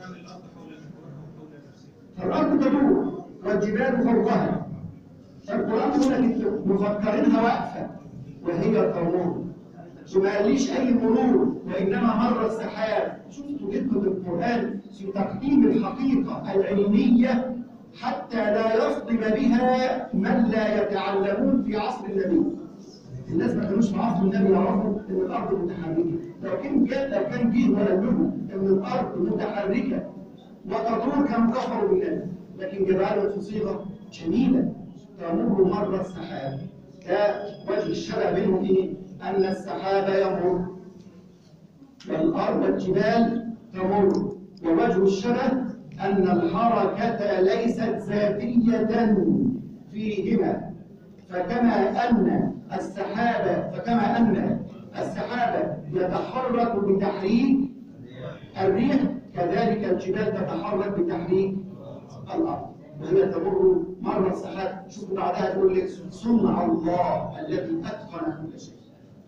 فالأرض تدور والجبال فوقها فالقرآن يقول لك مفكرينها واقفة وهي تمر وما قاليش أي مرور وإنما مر السحاب شفتوا دقة القرآن في تقديم الحقيقة العلمية حتى لا يصدم بها من لا يتعلمون في عصر النبي الناس ما كانوش في عصر النبي يعرفوا ان الارض متحركه لو كان جاء لو كان جه ولا لهم ان الارض متحركه وتدور كانوا كفروا بالله لكن جبالهم في صيغه جميله تمر مر السحاب ده وجه الشبه بينهم ايه؟ ان السحاب يمر والارض والجبال تمر ووجه الشبه ان الحركه ليست ذاتيه فيهما فكما ان السحاب فكما ان السحاب يتحرك بتحريك الريح كذلك الجبال تتحرك بتحريك الارض وهي تمر مر السحاب شوف بعدها تقول لك صنع الله الذي اتقن كل شيء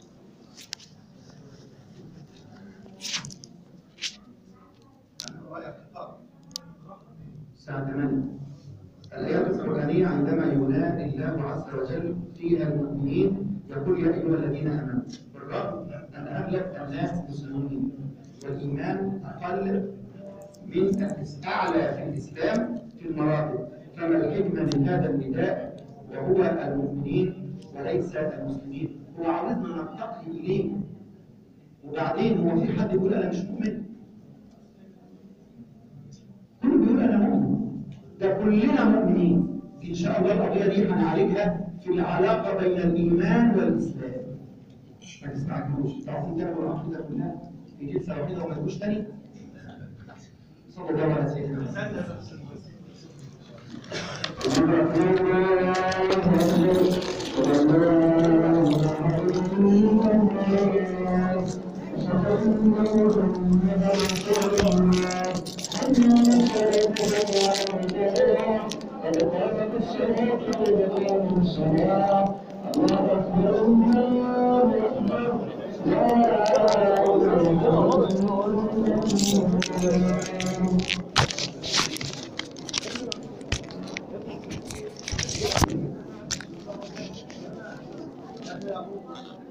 الساعة 8 الآيات القرآنية عندما ينادي الله عز وجل فيها المؤمنين يقول يا أيها الذين آمنوا بالرغم أن أغلب الناس مسلمين والإيمان أقل من أعلى في الإسلام في المراتب فما الحكمة من هذا النداء وهو المؤمنين وليس المسلمين هو عاوزنا نرتقي إليه وبعدين هو في حد يقول أنا مش مؤمن كله بيقول أنا مؤمن ده كلنا مؤمنين إن شاء الله القضية دي هنعالجها في العلاقة بين الإيمان والإسلام ما تستعجلوش تعرفوا تاخدوا العقيدة كلها في جلسة واحدة وما تجوش تاني صلى الله على سيدنا محمد Thank you.